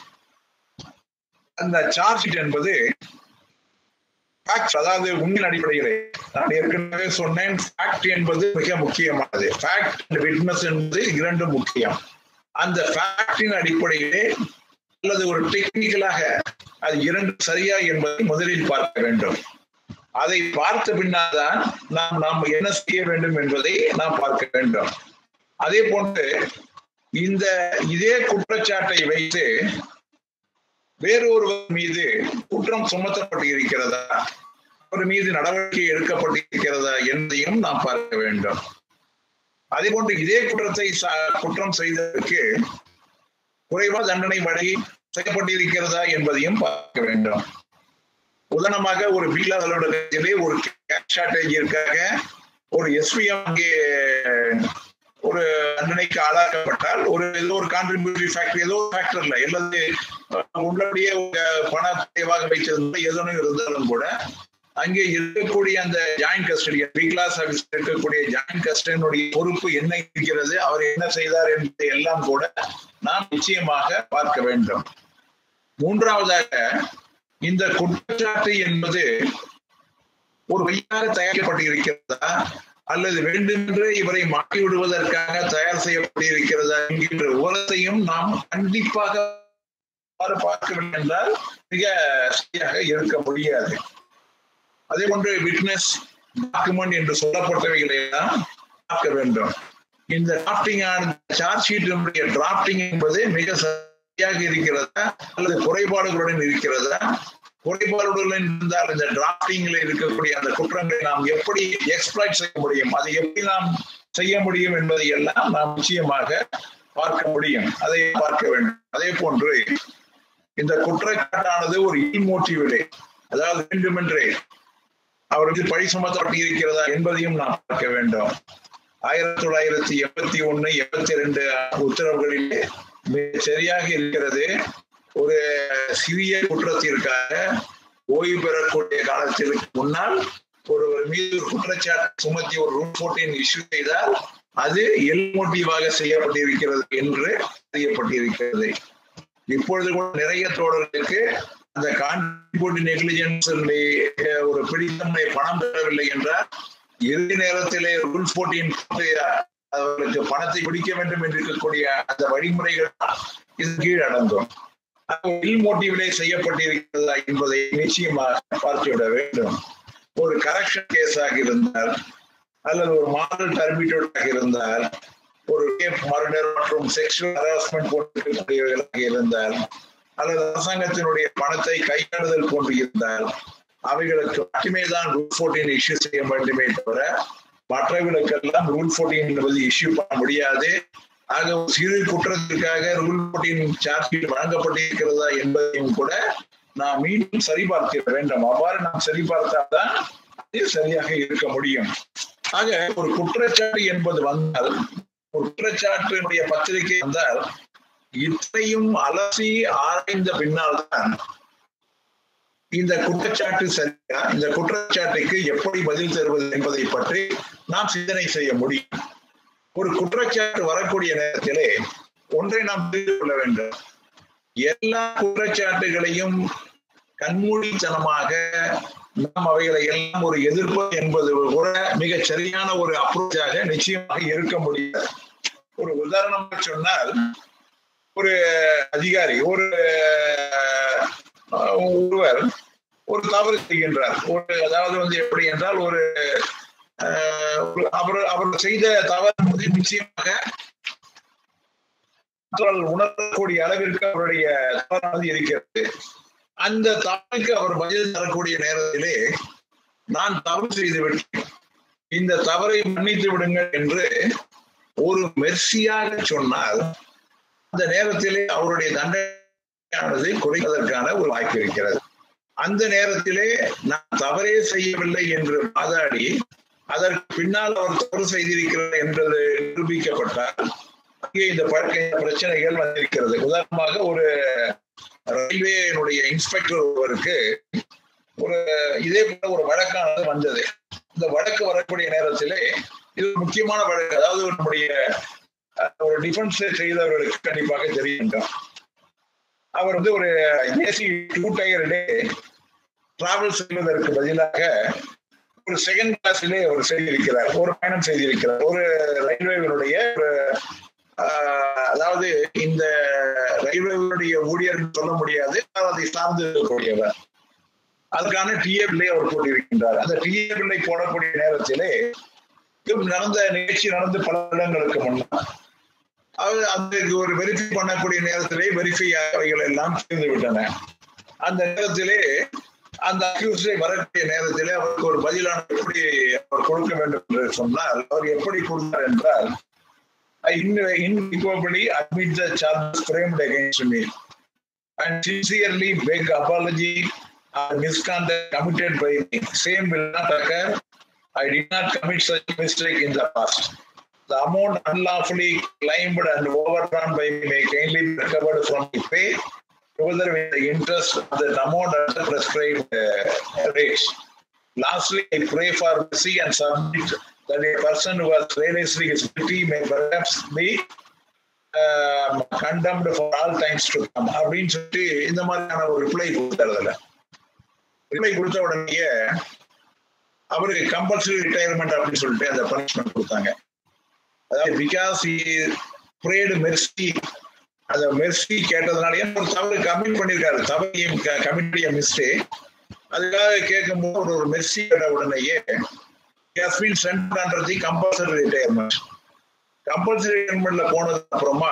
அந்த சார்ஜ் ஷீட் என்பது அதாவது உண்மையின் அடிப்படையிலே நான் ஏற்கனவே சொன்னேன் ஃபேக்ட் என்பது மிக முக்கியமானது ஃபேக்ட் விட்னஸ் என்பது இரண்டு முக்கியம் அந்த ஃபேக்டின் அடிப்படையிலே அல்லது ஒரு டெக்னிக்கலாக அது இரண்டு சரியா என்பதை முதலில் பார்க்க வேண்டும் அதை பார்த்த பின்னால்தான் நாம் நாம் என்ன செய்ய வேண்டும் என்பதை நாம் பார்க்க வேண்டும் அதே போன்று இந்த இதே குற்றச்சாட்டை வைத்து வேறொருவர் மீது குற்றம் சுமத்தப்பட்டு இருக்கிறதா அவர் மீது நடவடிக்கை எடுக்கப்பட்டிருக்கிறதா என்பதையும் நாம் பார்க்க வேண்டும் அதே போன்று இதே குற்றத்தை குற்றம் செய்ததற்கு குறைவா தண்டனை வழங்கி செய்யப்பட்டிருக்கிறதா என்பதையும் பார்க்க வேண்டும் உதாரணமாக ஒரு பீலா அலுவலகத்திலே ஒரு ஷார்டேஜிற்காக ஒரு எஸ்பிஎம் அங்கே ஒரு தண்டனைக்கு ஆளாக்கப்பட்டால் ஒரு ஏதோ ஒரு கான்ட்ரிபியூட்டரி ஃபேக்டர் ஏதோ ஃபேக்டர்ல எல்லாது உள்ளபடியே பண குறைவாக வைத்திருந்த ஏதோ இருந்தாலும் கூட அங்கே இருக்கக்கூடிய அந்த joint custody B class office இருக்கக்கூடிய ஜாயிண்ட் கஸ்டடியினுடைய பொறுப்பு என்ன இருக்கிறது அவர் என்ன செய்தார் என்பதை எல்லாம் கூட நாம் நிச்சயமாக பார்க்க வேண்டும் மூன்றாவதாக இந்த குற்றச்சாட்டு என்பது ஒரு வையாக தயாரிக்கப்பட்டு இருக்கிறதா அல்லது வேண்டுமென்றே இவரை மாற்றி விடுவதற்காக தயார் செய்யப்பட்டிருக்கிறதா என்கின்ற உரத்தையும் நாம் கண்டிப்பாக பார்க்கவில்லை என்றால் மிக சரியாக இருக்க முடியாது அதே போன்று விட்னஸ் டாக்குமெண்ட் என்று சொல்லப்பட்டவைகளை எல்லாம் பார்க்க வேண்டும் இந்த டிராப்டிங் சார்ஜ் ஷீட்டினுடைய டிராப்டிங் என்பது மிக சரியாக இருக்கிறதா அல்லது குறைபாடுகளுடன் இருக்கிறதா குறைபாடுடன் இருந்தால் இந்த டிராப்டிங்ல இருக்கக்கூடிய அந்த குற்றங்களை நாம் எப்படி எக்ஸ்பிளைட் செய்ய முடியும் அதை எப்படி நாம் செய்ய முடியும் என்பதை எல்லாம் நாம் நிச்சயமாக பார்க்க முடியும் அதை பார்க்க வேண்டும் அதே போன்று இந்த குற்றச்சாட்டானது ஒரு இல்மோட்டிவிடே அதாவது வேண்டுமென்றே அவருக்கு பழி சுமத்தப்பட்டு இருக்கிறதா என்பதையும் நாம் பார்க்க வேண்டும் ஆயிரத்தி தொள்ளாயிரத்தி எண்பத்தி ஒண்ணு எண்பத்தி ரெண்டு உத்தரவுகளிலே மிக சரியாக இருக்கிறது ஒரு சிறிய குற்றத்திற்காக ஓய்வு பெறக்கூடிய காலத்திற்கு முன்னால் ஒருவர் மீது ஒரு குற்றச்சாட்டு சுமத்தி ஒரு ரூல் போர்ட்டின் இஷ்யூ செய்தால் அது எல் மோட்டிவாக செய்யப்பட்டிருக்கிறது என்று அறியப்பட்டிருக்கிறது இப்பொழுது கூட நிறைய தோழர்களுக்கு அந்த கான்ட்ரிபியூட் நெக்லிஜென்ஸ் ஒரு பிடித்தன்மை பணம் பெறவில்லை என்றால் இறுதி நேரத்திலே ரூல் போர்ட்டின் அவர்களுக்கு பணத்தை பிடிக்க வேண்டும் என்று இருக்கக்கூடிய அந்த வழிமுறைகள் இது கீழ் அடங்கும் மோட்டிவிலே செய்யப்பட்டிருக்கிறதா என்பதை நிச்சயமாக பார்த்துவிட வேண்டும் ஒரு கரெக்ஷன் கேஸாக இருந்தால் அல்லது ஒரு மாடல் டர்பிட்டோடாக இருந்தால் ஒரு ரேப் மர்டர் மற்றும் செக்ஷுவல் ஹராஸ்மெண்ட் போன்றவர்களாக இருந்தால் அல்லது அரசாங்கத்தினுடைய பணத்தை கையாளுதல் போன்று இருந்தால் அவைகளுக்கு மட்டுமே தான் ரூல் போர்டீன் இஷ்யூ செய்ய வேண்டுமே தவிர மற்றவர்களுக்கெல்லாம் ரூல் போர்டீன் என்பது இஷ்யூ பண்ண முடியாது ஆக சிறு குற்றத்திற்காக ரூல் போர்டீன் சார்ஜ் ஷீட் வழங்கப்பட்டிருக்கிறதா என்பதையும் கூட நாம் மீண்டும் சரிபார்க்க வேண்டும் அவ்வாறு நாம் சரிபார்த்தால்தான் அது சரியாக இருக்க முடியும் ஆக ஒரு குற்றச்சாட்டு என்பது வந்தால் ஒரு குற்றச்சாட்டினுடைய பத்திரிகை வந்தால் இத்தையும் அலசி ஆராய்ந்த பின்னால் தான் இந்த குற்றச்சாட்டு சரியா இந்த குற்றச்சாட்டுக்கு எப்படி பதில் தருவது என்பதை பற்றி நாம் சிந்தனை செய்ய முடியும் ஒரு குற்றச்சாட்டு வரக்கூடிய நேரத்திலே ஒன்றை நாம் தெரிந்து கொள்ள வேண்டும் எல்லா குற்றச்சாட்டுகளையும் கண்மூடித்தனமாக நாம் அவைகளை எல்லாம் ஒரு எதிர்ப்பு என்பது கூட மிக சரியான ஒரு அப்ரோச்சாக நிச்சயமாக இருக்க முடியாது ஒரு உதாரணமாக சொன்னால் ஒரு அதிகாரி ஒரு ஒருவர் ஒரு தவறு செய்கின்றார் ஒரு அதாவது வந்து எப்படி என்றால் ஒரு அவர் அவர் செய்த தவறு வந்து நிச்சயமாக உணரக்கூடிய அளவிற்கு அவருடைய தவறானது இருக்கிறது அந்த தவறுக்கு அவர் பதில் தரக்கூடிய நேரத்திலே நான் தவறு செய்து விட்டேன் இந்த தவறை மன்னித்து விடுங்கள் என்று ஒரு மெர்சியாக சொன்னால் அந்த நேரத்திலே அவருடைய தண்டனையானது குறைப்பதற்கான ஒரு வாய்ப்பு இருக்கிறது அந்த நேரத்திலே நான் தவறே செய்யவில்லை என்று வாதாடி அதற்கு பின்னால் அவர் தவறு செய்திருக்கிறார் என்பது நிரூபிக்கப்பட்டால் அங்கே இந்த பழக்க பிரச்சனைகள் வந்திருக்கிறது உதாரணமாக ஒரு ரயில்வேனுடைய இன்ஸ்பெக்டர் ஒருவருக்கு ஒரு இதே போல ஒரு வழக்கானது வந்தது இந்த வழக்கு வரக்கூடிய நேரத்திலே இது ஒரு முக்கியமான வழக்கு அதாவது நம்முடைய ஒரு டிஃபென்ஸ் செய்தவர்களுக்கு கண்டிப்பாக தெரியும் அவர் வந்து ஒரு ஏசி டூ டயர்டே டிராவல் செய்வதற்கு பதிலாக ஒரு செகண்ட் கிளாஸிலே அவர் செய்திருக்கிறார் ஒரு பயணம் செய்திருக்கிறார் ஒரு ரயில்வேவினுடைய ஒரு அதாவது இந்த ரயில்வேவுடைய ஊழியர் சொல்ல முடியாது அதை சார்ந்து இருக்கக்கூடியவர் அதுக்கான டிஏபிள்ளை அவர் போட்டிருக்கின்றார் அந்த டிஏபிள்ளை போடக்கூடிய நேரத்திலே நடந்த நிகழ்ச்சி நடந்து பல இடங்களுக்கு முன்னால் அவர் அதுக்கு ஒரு வெரிஃபை பண்ணக்கூடிய நேரத்திலே வெரிஃபை அவைகள் எல்லாம் சேர்ந்து விட்டன அந்த நேரத்திலே அந்த அக்யூஸ்டை வரக்கூடிய நேரத்திலே அவருக்கு ஒரு பதிலான எப்படி அவர் கொடுக்க வேண்டும் என்று சொன்னால் அவர் எப்படி கொடுத்தார் என்றால் inequably admit the charges framed against me and sincerely beg apology or misconduct committed by me. Same will not occur. I did not commit such mistake in the past. The amount unlawfully claimed and overdrawn by me may kindly be recovered from the pay, together with the interest of the amount at the prescribed uh, rates. Lastly, I pray for mercy and submit that a person who has realized his guilty may perhaps be uh, condemned for all times to come அப்படின்னு சொல்லிட்டு இந்த மாதிரியான ஒரு ரிப்ளை கொடுத்தாருல ரிப்ளை கொடுத்த உடனேயே அவருக்கு கம்பல்சரி ரிட்டையர்மெண்ட் அப்படின்னு சொல்லிட்டு அந்த பனிஷ்மெண்ட் கொடுத்தாங்க அதாவது பிகாஸ் பிரேடு மெர்சி அந்த மெர்சி கேட்டதுனால ஒரு தவறு கமிட் பண்ணியிருக்காரு தவறையும் கமிட்டிய மிஸ்டேக் அதுக்காக கேட்கும்போது ஒரு ஒரு மெர்சி கேட்ட உடனேயே has been sent under the compulsory retirement. Compulsory ரிட்டைர்மெண்ட்ல போனது அப்புறமா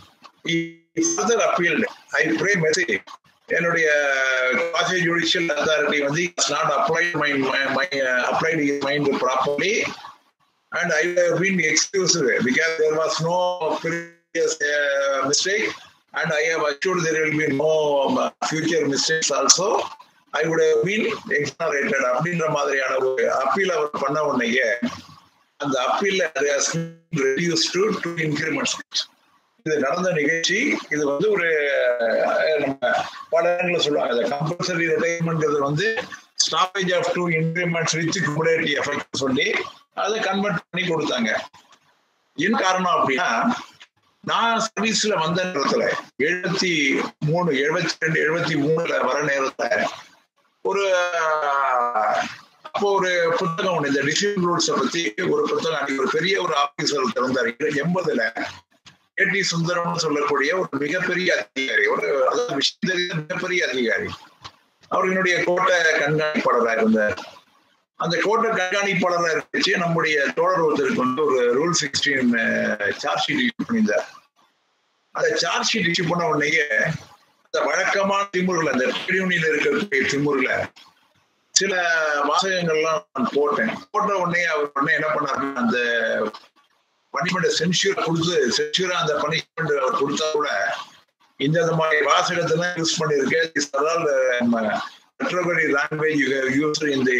further appeal I pray mercy என்னுடைய காசி ஜுடிஷியல் அத்தாரிட்டி வந்து it's not applied my my applied is mind properly and I have been excused because there was no previous mistake and I have assured there will be no um, future mistakes also. I would have been exonerated அப்படின்ற மாதிரியான ஒரு அப்பீல் அவர் பண்ண உடனேயே அந்த appeal reduce to two increments இது நடந்த நிகழ்ச்சி இது வந்து ஒரு அஹ், நம்ம பல இடங்களில் சொல்லுவாங்க கம்பல்சரி ரிட்டைர்மெண்ட் வந்து stoppage of two increments with cumulative effect சொல்லி அதை கன்வெர்ட் பண்ணி கொடுத்தாங்க என்ன காரணம் அப்படின்னா நான் சர்வீஸ்ல வந்த நேரத்துல எழுபத்தி மூணு எழுபத்தி ரெண்டு எழுபத்தி மூணுல வர நேரத்துல ஒரு ஆஹ், அப்போ ஒரு புத்தகம் ஒண்ணு இந்த டிசிஷன் ரூல்ஸை பத்தி ஒரு புத்தகம் அன்னைக்கு ஒரு பெரிய ஒரு ஆபீசர் திறந்தார் எண்பதுல ஏடி சுந்தரம் சொல்லக்கூடிய ஒரு மிகப்பெரிய அதிகாரி ஒரு அதாவது விஷயம் தெரிந்த மிகப்பெரிய அதிகாரி அவர் என்னுடைய கோட்டை கண்காணிப்பாளராக இருந்தார் அந்த கோட்டை கண்காணிப்பாளராக இருந்துச்சு நம்முடைய தோழர் ஒருத்தருக்கு வந்து ஒரு rule sixteen charge sheet issue பண்ணியிருந்தார் அந்த சார்ஜ் ஷீட் இஷ்யூ பண்ண உடனேயே அந்த வழக்கமான திமுருல அந்த ட்ரேட் யூனியன்ல இருக்கக்கூடிய திமுருல சில வாசகங்கள்லாம் நான் போட்டேன் போட்ட உடனே அவர் உடனே என்ன பண்ணாரு அந்த பனிஷ்மெண்ட் சென்சியூர் கொடுத்து சென்சியூரா அந்த பனிஷ்மெண்ட் அவர் கொடுத்தா கூட இந்த இந்த மாதிரி வாசகத்தை யூஸ் பண்ணியிருக்கேன் ரெட்ரோகரி லாங்குவேஜ் யூ யூஸ் இந்த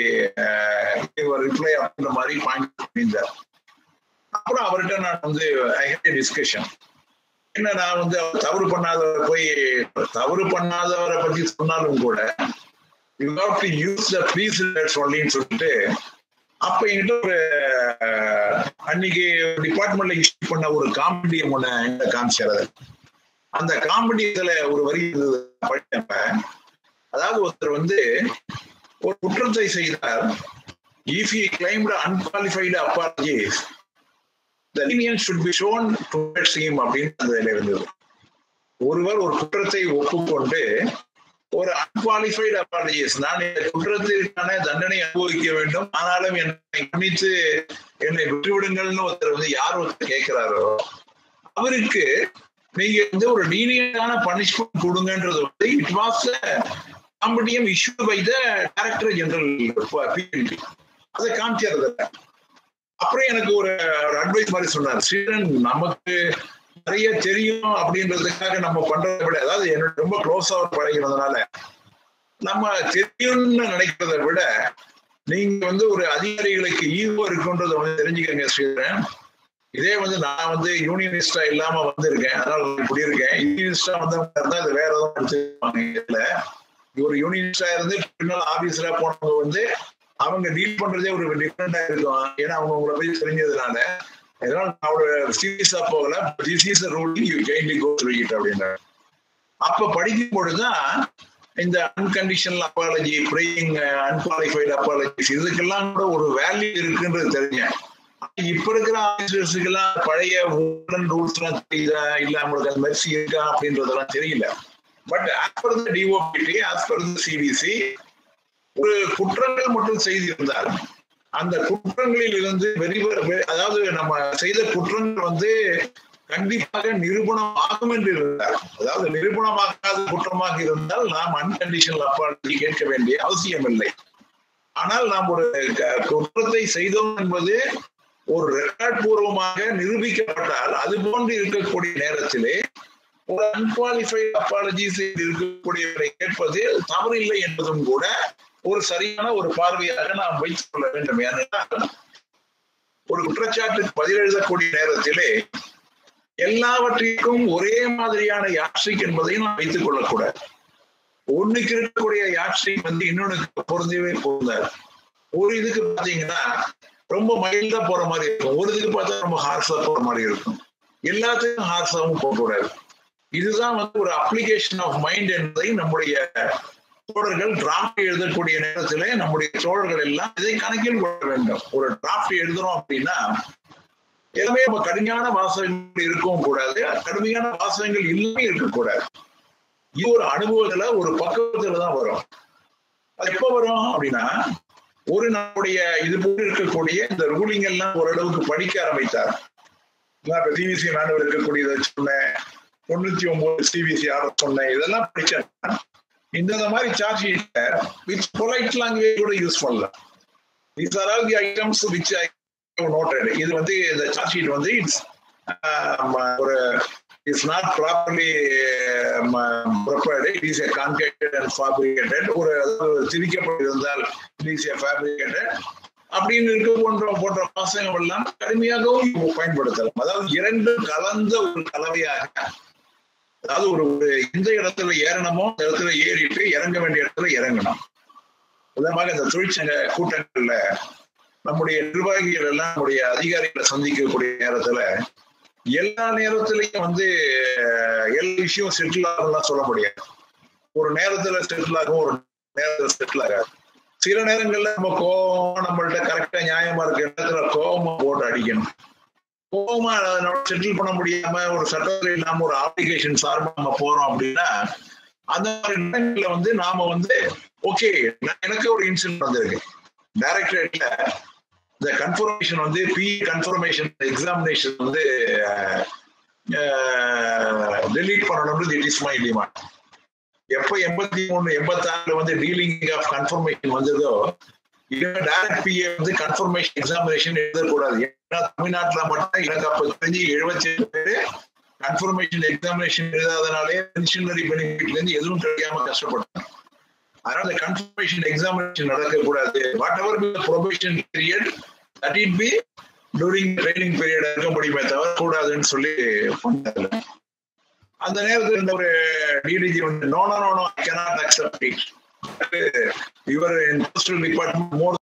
ரிப்ளை அப்படின்ற மாதிரி பாயிண்ட் பண்ணியிருந்தார் அப்புறம் அவர்கிட்ட நான் வந்து ஐ ஹேட் டிஸ்கஷன் என்ன நான் வந்து அவர் தவறு பண்ணாதவரை போய் தவறு பண்ணாதவரை பத்தி சொன்னாலும் கூட you have to use the please சொல்லின்னு சொல்லிட்டு அப்ப என்கிட்ட ஒரு அஹ், அன்னைக்கு டிபார்ட்மெண்ட்ல இஷ்யூ பண்ண ஒரு காமெடி ஒண்ணு என்கிட்ட காமிச்சாரு அந்த காமெடியில ஒரு வரி இருந்தது படிச்சப்ப அதாவது ஒருத்தர் வந்து ஒரு குற்றத்தை செய்தார் if he claimed unqualified apologies the lenience should be shown towards him அப்படின்னு அதுல இருந்தது ஒருவர் ஒரு குற்றத்தை ஒப்புக்கொண்டு ஒரு அன்குவாலிஃபைடு அப்பாலஜிஸ் நான் இந்த குற்றத்திற்கான தண்டனை அனுபவிக்க வேண்டும் ஆனாலும் என்னை மன்னித்து என்னை விட்டுவிடுங்கள்னு ஒருத்தர் வந்து யார் ஒருத்தர் கேட்கிறாரோ அவருக்கு நீங்க வந்து ஒரு லீனியரான பனிஷ்மெண்ட் கொடுங்கன்றது வந்து it was compendium issue by the director general அதை காமிச்சது அப்புறம் எனக்கு ஒரு அட்வைஸ் மாதிரி சொன்னார் ஸ்ரீரன் நமக்கு நிறைய தெரியும் அப்படின்றதுக்காக நம்ம பண்றதை விட அதாவது என்னோட ரொம்ப க்ளோஸா பழகிறதுனால நம்ம தெரியும்னு நினைக்கிறத விட நீங்க வந்து ஒரு அதிகாரிகளுக்கு ஈவோ இருக்குன்றத வந்து தெரிஞ்சுக்கங்க ஸ்ரீரன் இதே வந்து நான் வந்து யூனியனிஸ்டா இல்லாம வந்திருக்கேன் அதனால இப்படி இருக்கேன் யூனியனிஸ்டா வந்தவங்க இருந்தா அது வேற ஏதாவது எடுத்துப்பாங்க இதுல ஒரு யூனியனிஸ்டா இருந்து பின்னால் ஆபீஸ்ல போனவங்க வந்து அவங்க டீல் பண்றதே ஒரு டிஃப்ரெண்டா இருக்கும் ஏன்னா அவங்க உங்களை போய் தெரிஞ்சதுனால அதனால நான் ஒரு சீரியஸா போகல this is rule you kindly go through it அப்படின்னாரு அப்ப படிக்கும் பொழுதுதான் இந்த unconditional apology praying unqualified apologies இதுக்கெல்லாம் கூட ஒரு வேல்யூ இருக்குன்றது தெரிஞ்சேன் இப்ப இருக்கிற ஆபீசர்ஸுக்கு எல்லாம் பழைய ரூல்ஸ் எல்லாம் தெரியுதா இல்ல அவங்களுக்கு அந்த மெர்சி இருக்கா அப்படின்றதெல்லாம் தெரியல but as per the DOPT as per the சிபிசி ஒரு குற்றங்கள் மட்டும் செய்திருந்தால் அந்த குற்றங்களில் இருந்து வெளிவர அதாவது நம்ம செய்த குற்றங்கள் வந்து கண்டிப்பாக நிரூபணம் ஆகும் என்று இருந்தார் அதாவது நிரூபணமாகாத குற்றமாக இருந்தால் நாம் அன்கண்டிஷனல் அப்பாலஜி கேட்க வேண்டிய அவசியம் இல்லை ஆனால் நாம் ஒரு க- குற்றத்தை செய்தோம் என்பது ஒரு ரெக்கார்ட் பூர்வமாக நிரூபிக்கப்பட்டால் அது போன்று இருக்கக்கூடிய நேரத்திலே ஒரு அன்குவாலிஃபைட் அப்பாலஜிஸ் இருக்கக்கூடியவரை கேட்பது தவறில்லை என்பதும் கூட ஒரு சரியான ஒரு பார்வையாக நாம் வைத்துக் கொள்ள வேண்டும் ஏனென்றால் ஒரு குற்றச்சாட்டுக்கு பதில் எழுதக்கூடிய நேரத்திலே எல்லாவற்றிற்கும் ஒரே மாதிரியான யாட்சிக் என்பதை நாம் வைத்துக் கொள்ளக்கூடாது ஒண்ணுக்கு இருக்கக்கூடிய யாட்சிக் வந்து இன்னொன்னுக்கு பொருந்தவே பொருந்தாது ஒரு இதுக்கு பாத்தீங்கன்னா ரொம்ப மைல்டா போற மாதிரி இருக்கும் ஒரு இதுக்கு பார்த்தா ரொம்ப ஹார்ஸா போற மாதிரி இருக்கும் எல்லாத்துக்கும் ஹார்ஸாவும் போகக்கூடாது இதுதான் வந்து ஒரு அப்ளிகேஷன் ஆஃப் மைண்ட் என்பதை நம்முடைய தோழர்கள் டிராஃப்ட் எழுதக்கூடிய நேரத்திலே நம்முடைய தோழர்கள் எல்லாம் இதை கணக்கில் கொள்ள வேண்டும் ஒரு டிராஃப்ட் எழுதுறோம் அப்படின்னா எல்லாமே நம்ம கடுமையான வாசகங்கள் இருக்கவும் கூடாது கடுமையான வாசகங்கள் இல்லாம இருக்கக்கூடாது இது ஒரு அனுபவத்துல ஒரு பக்குவத்துல தான் வரும் அது எப்ப வரும் அப்படின்னா ஒரு நம்முடைய இது போல இருக்கக்கூடிய இந்த ரூலிங் எல்லாம் ஓரளவுக்கு படிக்க ஆரம்பித்தார் நான் இப்ப சிபிசி மாணவர் இருக்கக்கூடியதை சொன்னேன் தொண்ணூத்தி ஒன்பது சிபிசி ஆட சொன்னேன் இதெல்லாம் படிச்சேன் இந்த இந்த மாதிரி சார்ஜ் ஷீட்ல வித் பொலைட் லாங்குவேஜ் கூட யூஸ் பண்ணலாம் these are all the items which I noted இது வந்து இந்த சார்ஜ் ஷீட் வந்து இட்ஸ் ஒரு is not properly prepared it is a concocted and fabricated ஒரு திரிக்கப்பட்டிருந்தால் இட் இஸ் ஏ ஃபேப்ரிகேட்டட் அப்படின்னு இருக்க போன்ற போன்ற வாசகங்கள் எல்லாம் கடுமையாகவும் பயன்படுத்தலாம் அதாவது இரண்டு கலந்த ஒரு கலவையாக அதாவது ஒரு ஒரு எந்த இடத்துல ஏறணுமோ அந்த இடத்துல ஏறிட்டு இறங்க வேண்டிய இடத்துல இறங்கணும் உதாரணமாக இந்த தொழிற்சங்க கூட்டங்கள்ல நம்முடைய நிர்வாகிகள் எல்லாம் நம்முடைய அதிகாரிகளை சந்திக்கக்கூடிய நேரத்துல எல்லா நேரத்திலையும் வந்து எல்லா விஷயம் செட்டில் ஆகும்லாம் சொல்ல முடியாது ஒரு நேரத்துல செட்டில் ஆகும் ஒரு நேரத்துல செட்டில் ஆகாது சில நேரங்கள்ல நம்ம கோபம் நம்மள்ட்ட கரெக்டா நியாயமா இருக்க இடத்துல கோபமா போட்டு அடிக்கணும் கோபமா செட்டில் பண்ண முடியாம ஒரு சட்டத்தில் இல்லாம ஒரு அப்ளிகேஷன் சார்பா நம்ம போறோம் அப்படின்னா அந்த மாதிரி நேரங்கள்ல வந்து நாம வந்து ஓகே எனக்கு ஒரு இன்சிடென்ட் வந்திருக்கு டைரக்டரேட்ல இந்த கன்ஃபர்மேஷன் வந்து பி கன்ஃபர்மேஷன் எக்ஸாமினேஷன் வந்து டெலீட் பண்ணணும்னு இட் இஸ் மை டிமாண்ட் எப்ப எண்பத்தி மூணு எண்பத்தாறுல வந்து டீலிங் ஆஃப் கன்ஃபர்மேஷன் வந்ததோ டைரக்ட் பிஏ வந்து கன்ஃபர்மேஷன் எக்ஸாமினேஷன் எழுதக்கூடாது ஏன்னா தமிழ்நாட்டுல மட்டும் எனக்கு அப்ப தெரிஞ்சு எழுபத்தி ஏழு பேரு கன்ஃபர்மேஷன் எக்ஸாமினேஷன் எழுதாதனாலே பென்ஷனரி பெனிஃபிட்ல இருந்து எதுவும் கிடைக்காம கஷ்டப்பட்டாங்க அதனால கன்ஃபர்மேஷன் எக்ஸாமினேஷன் நடக்கக்கூடாது whatever be probation period that it be during training period இருக்க முடியுமே தவிர கூடாதுன்னு சொல்லி பண்ணாங்க அந்த நேரத்தில் இந்த ஒரு டிடிஜி வந்து no no no I cannot accept it இவர் போஸ்டல் டிபார்ட்மெண்ட் மோர்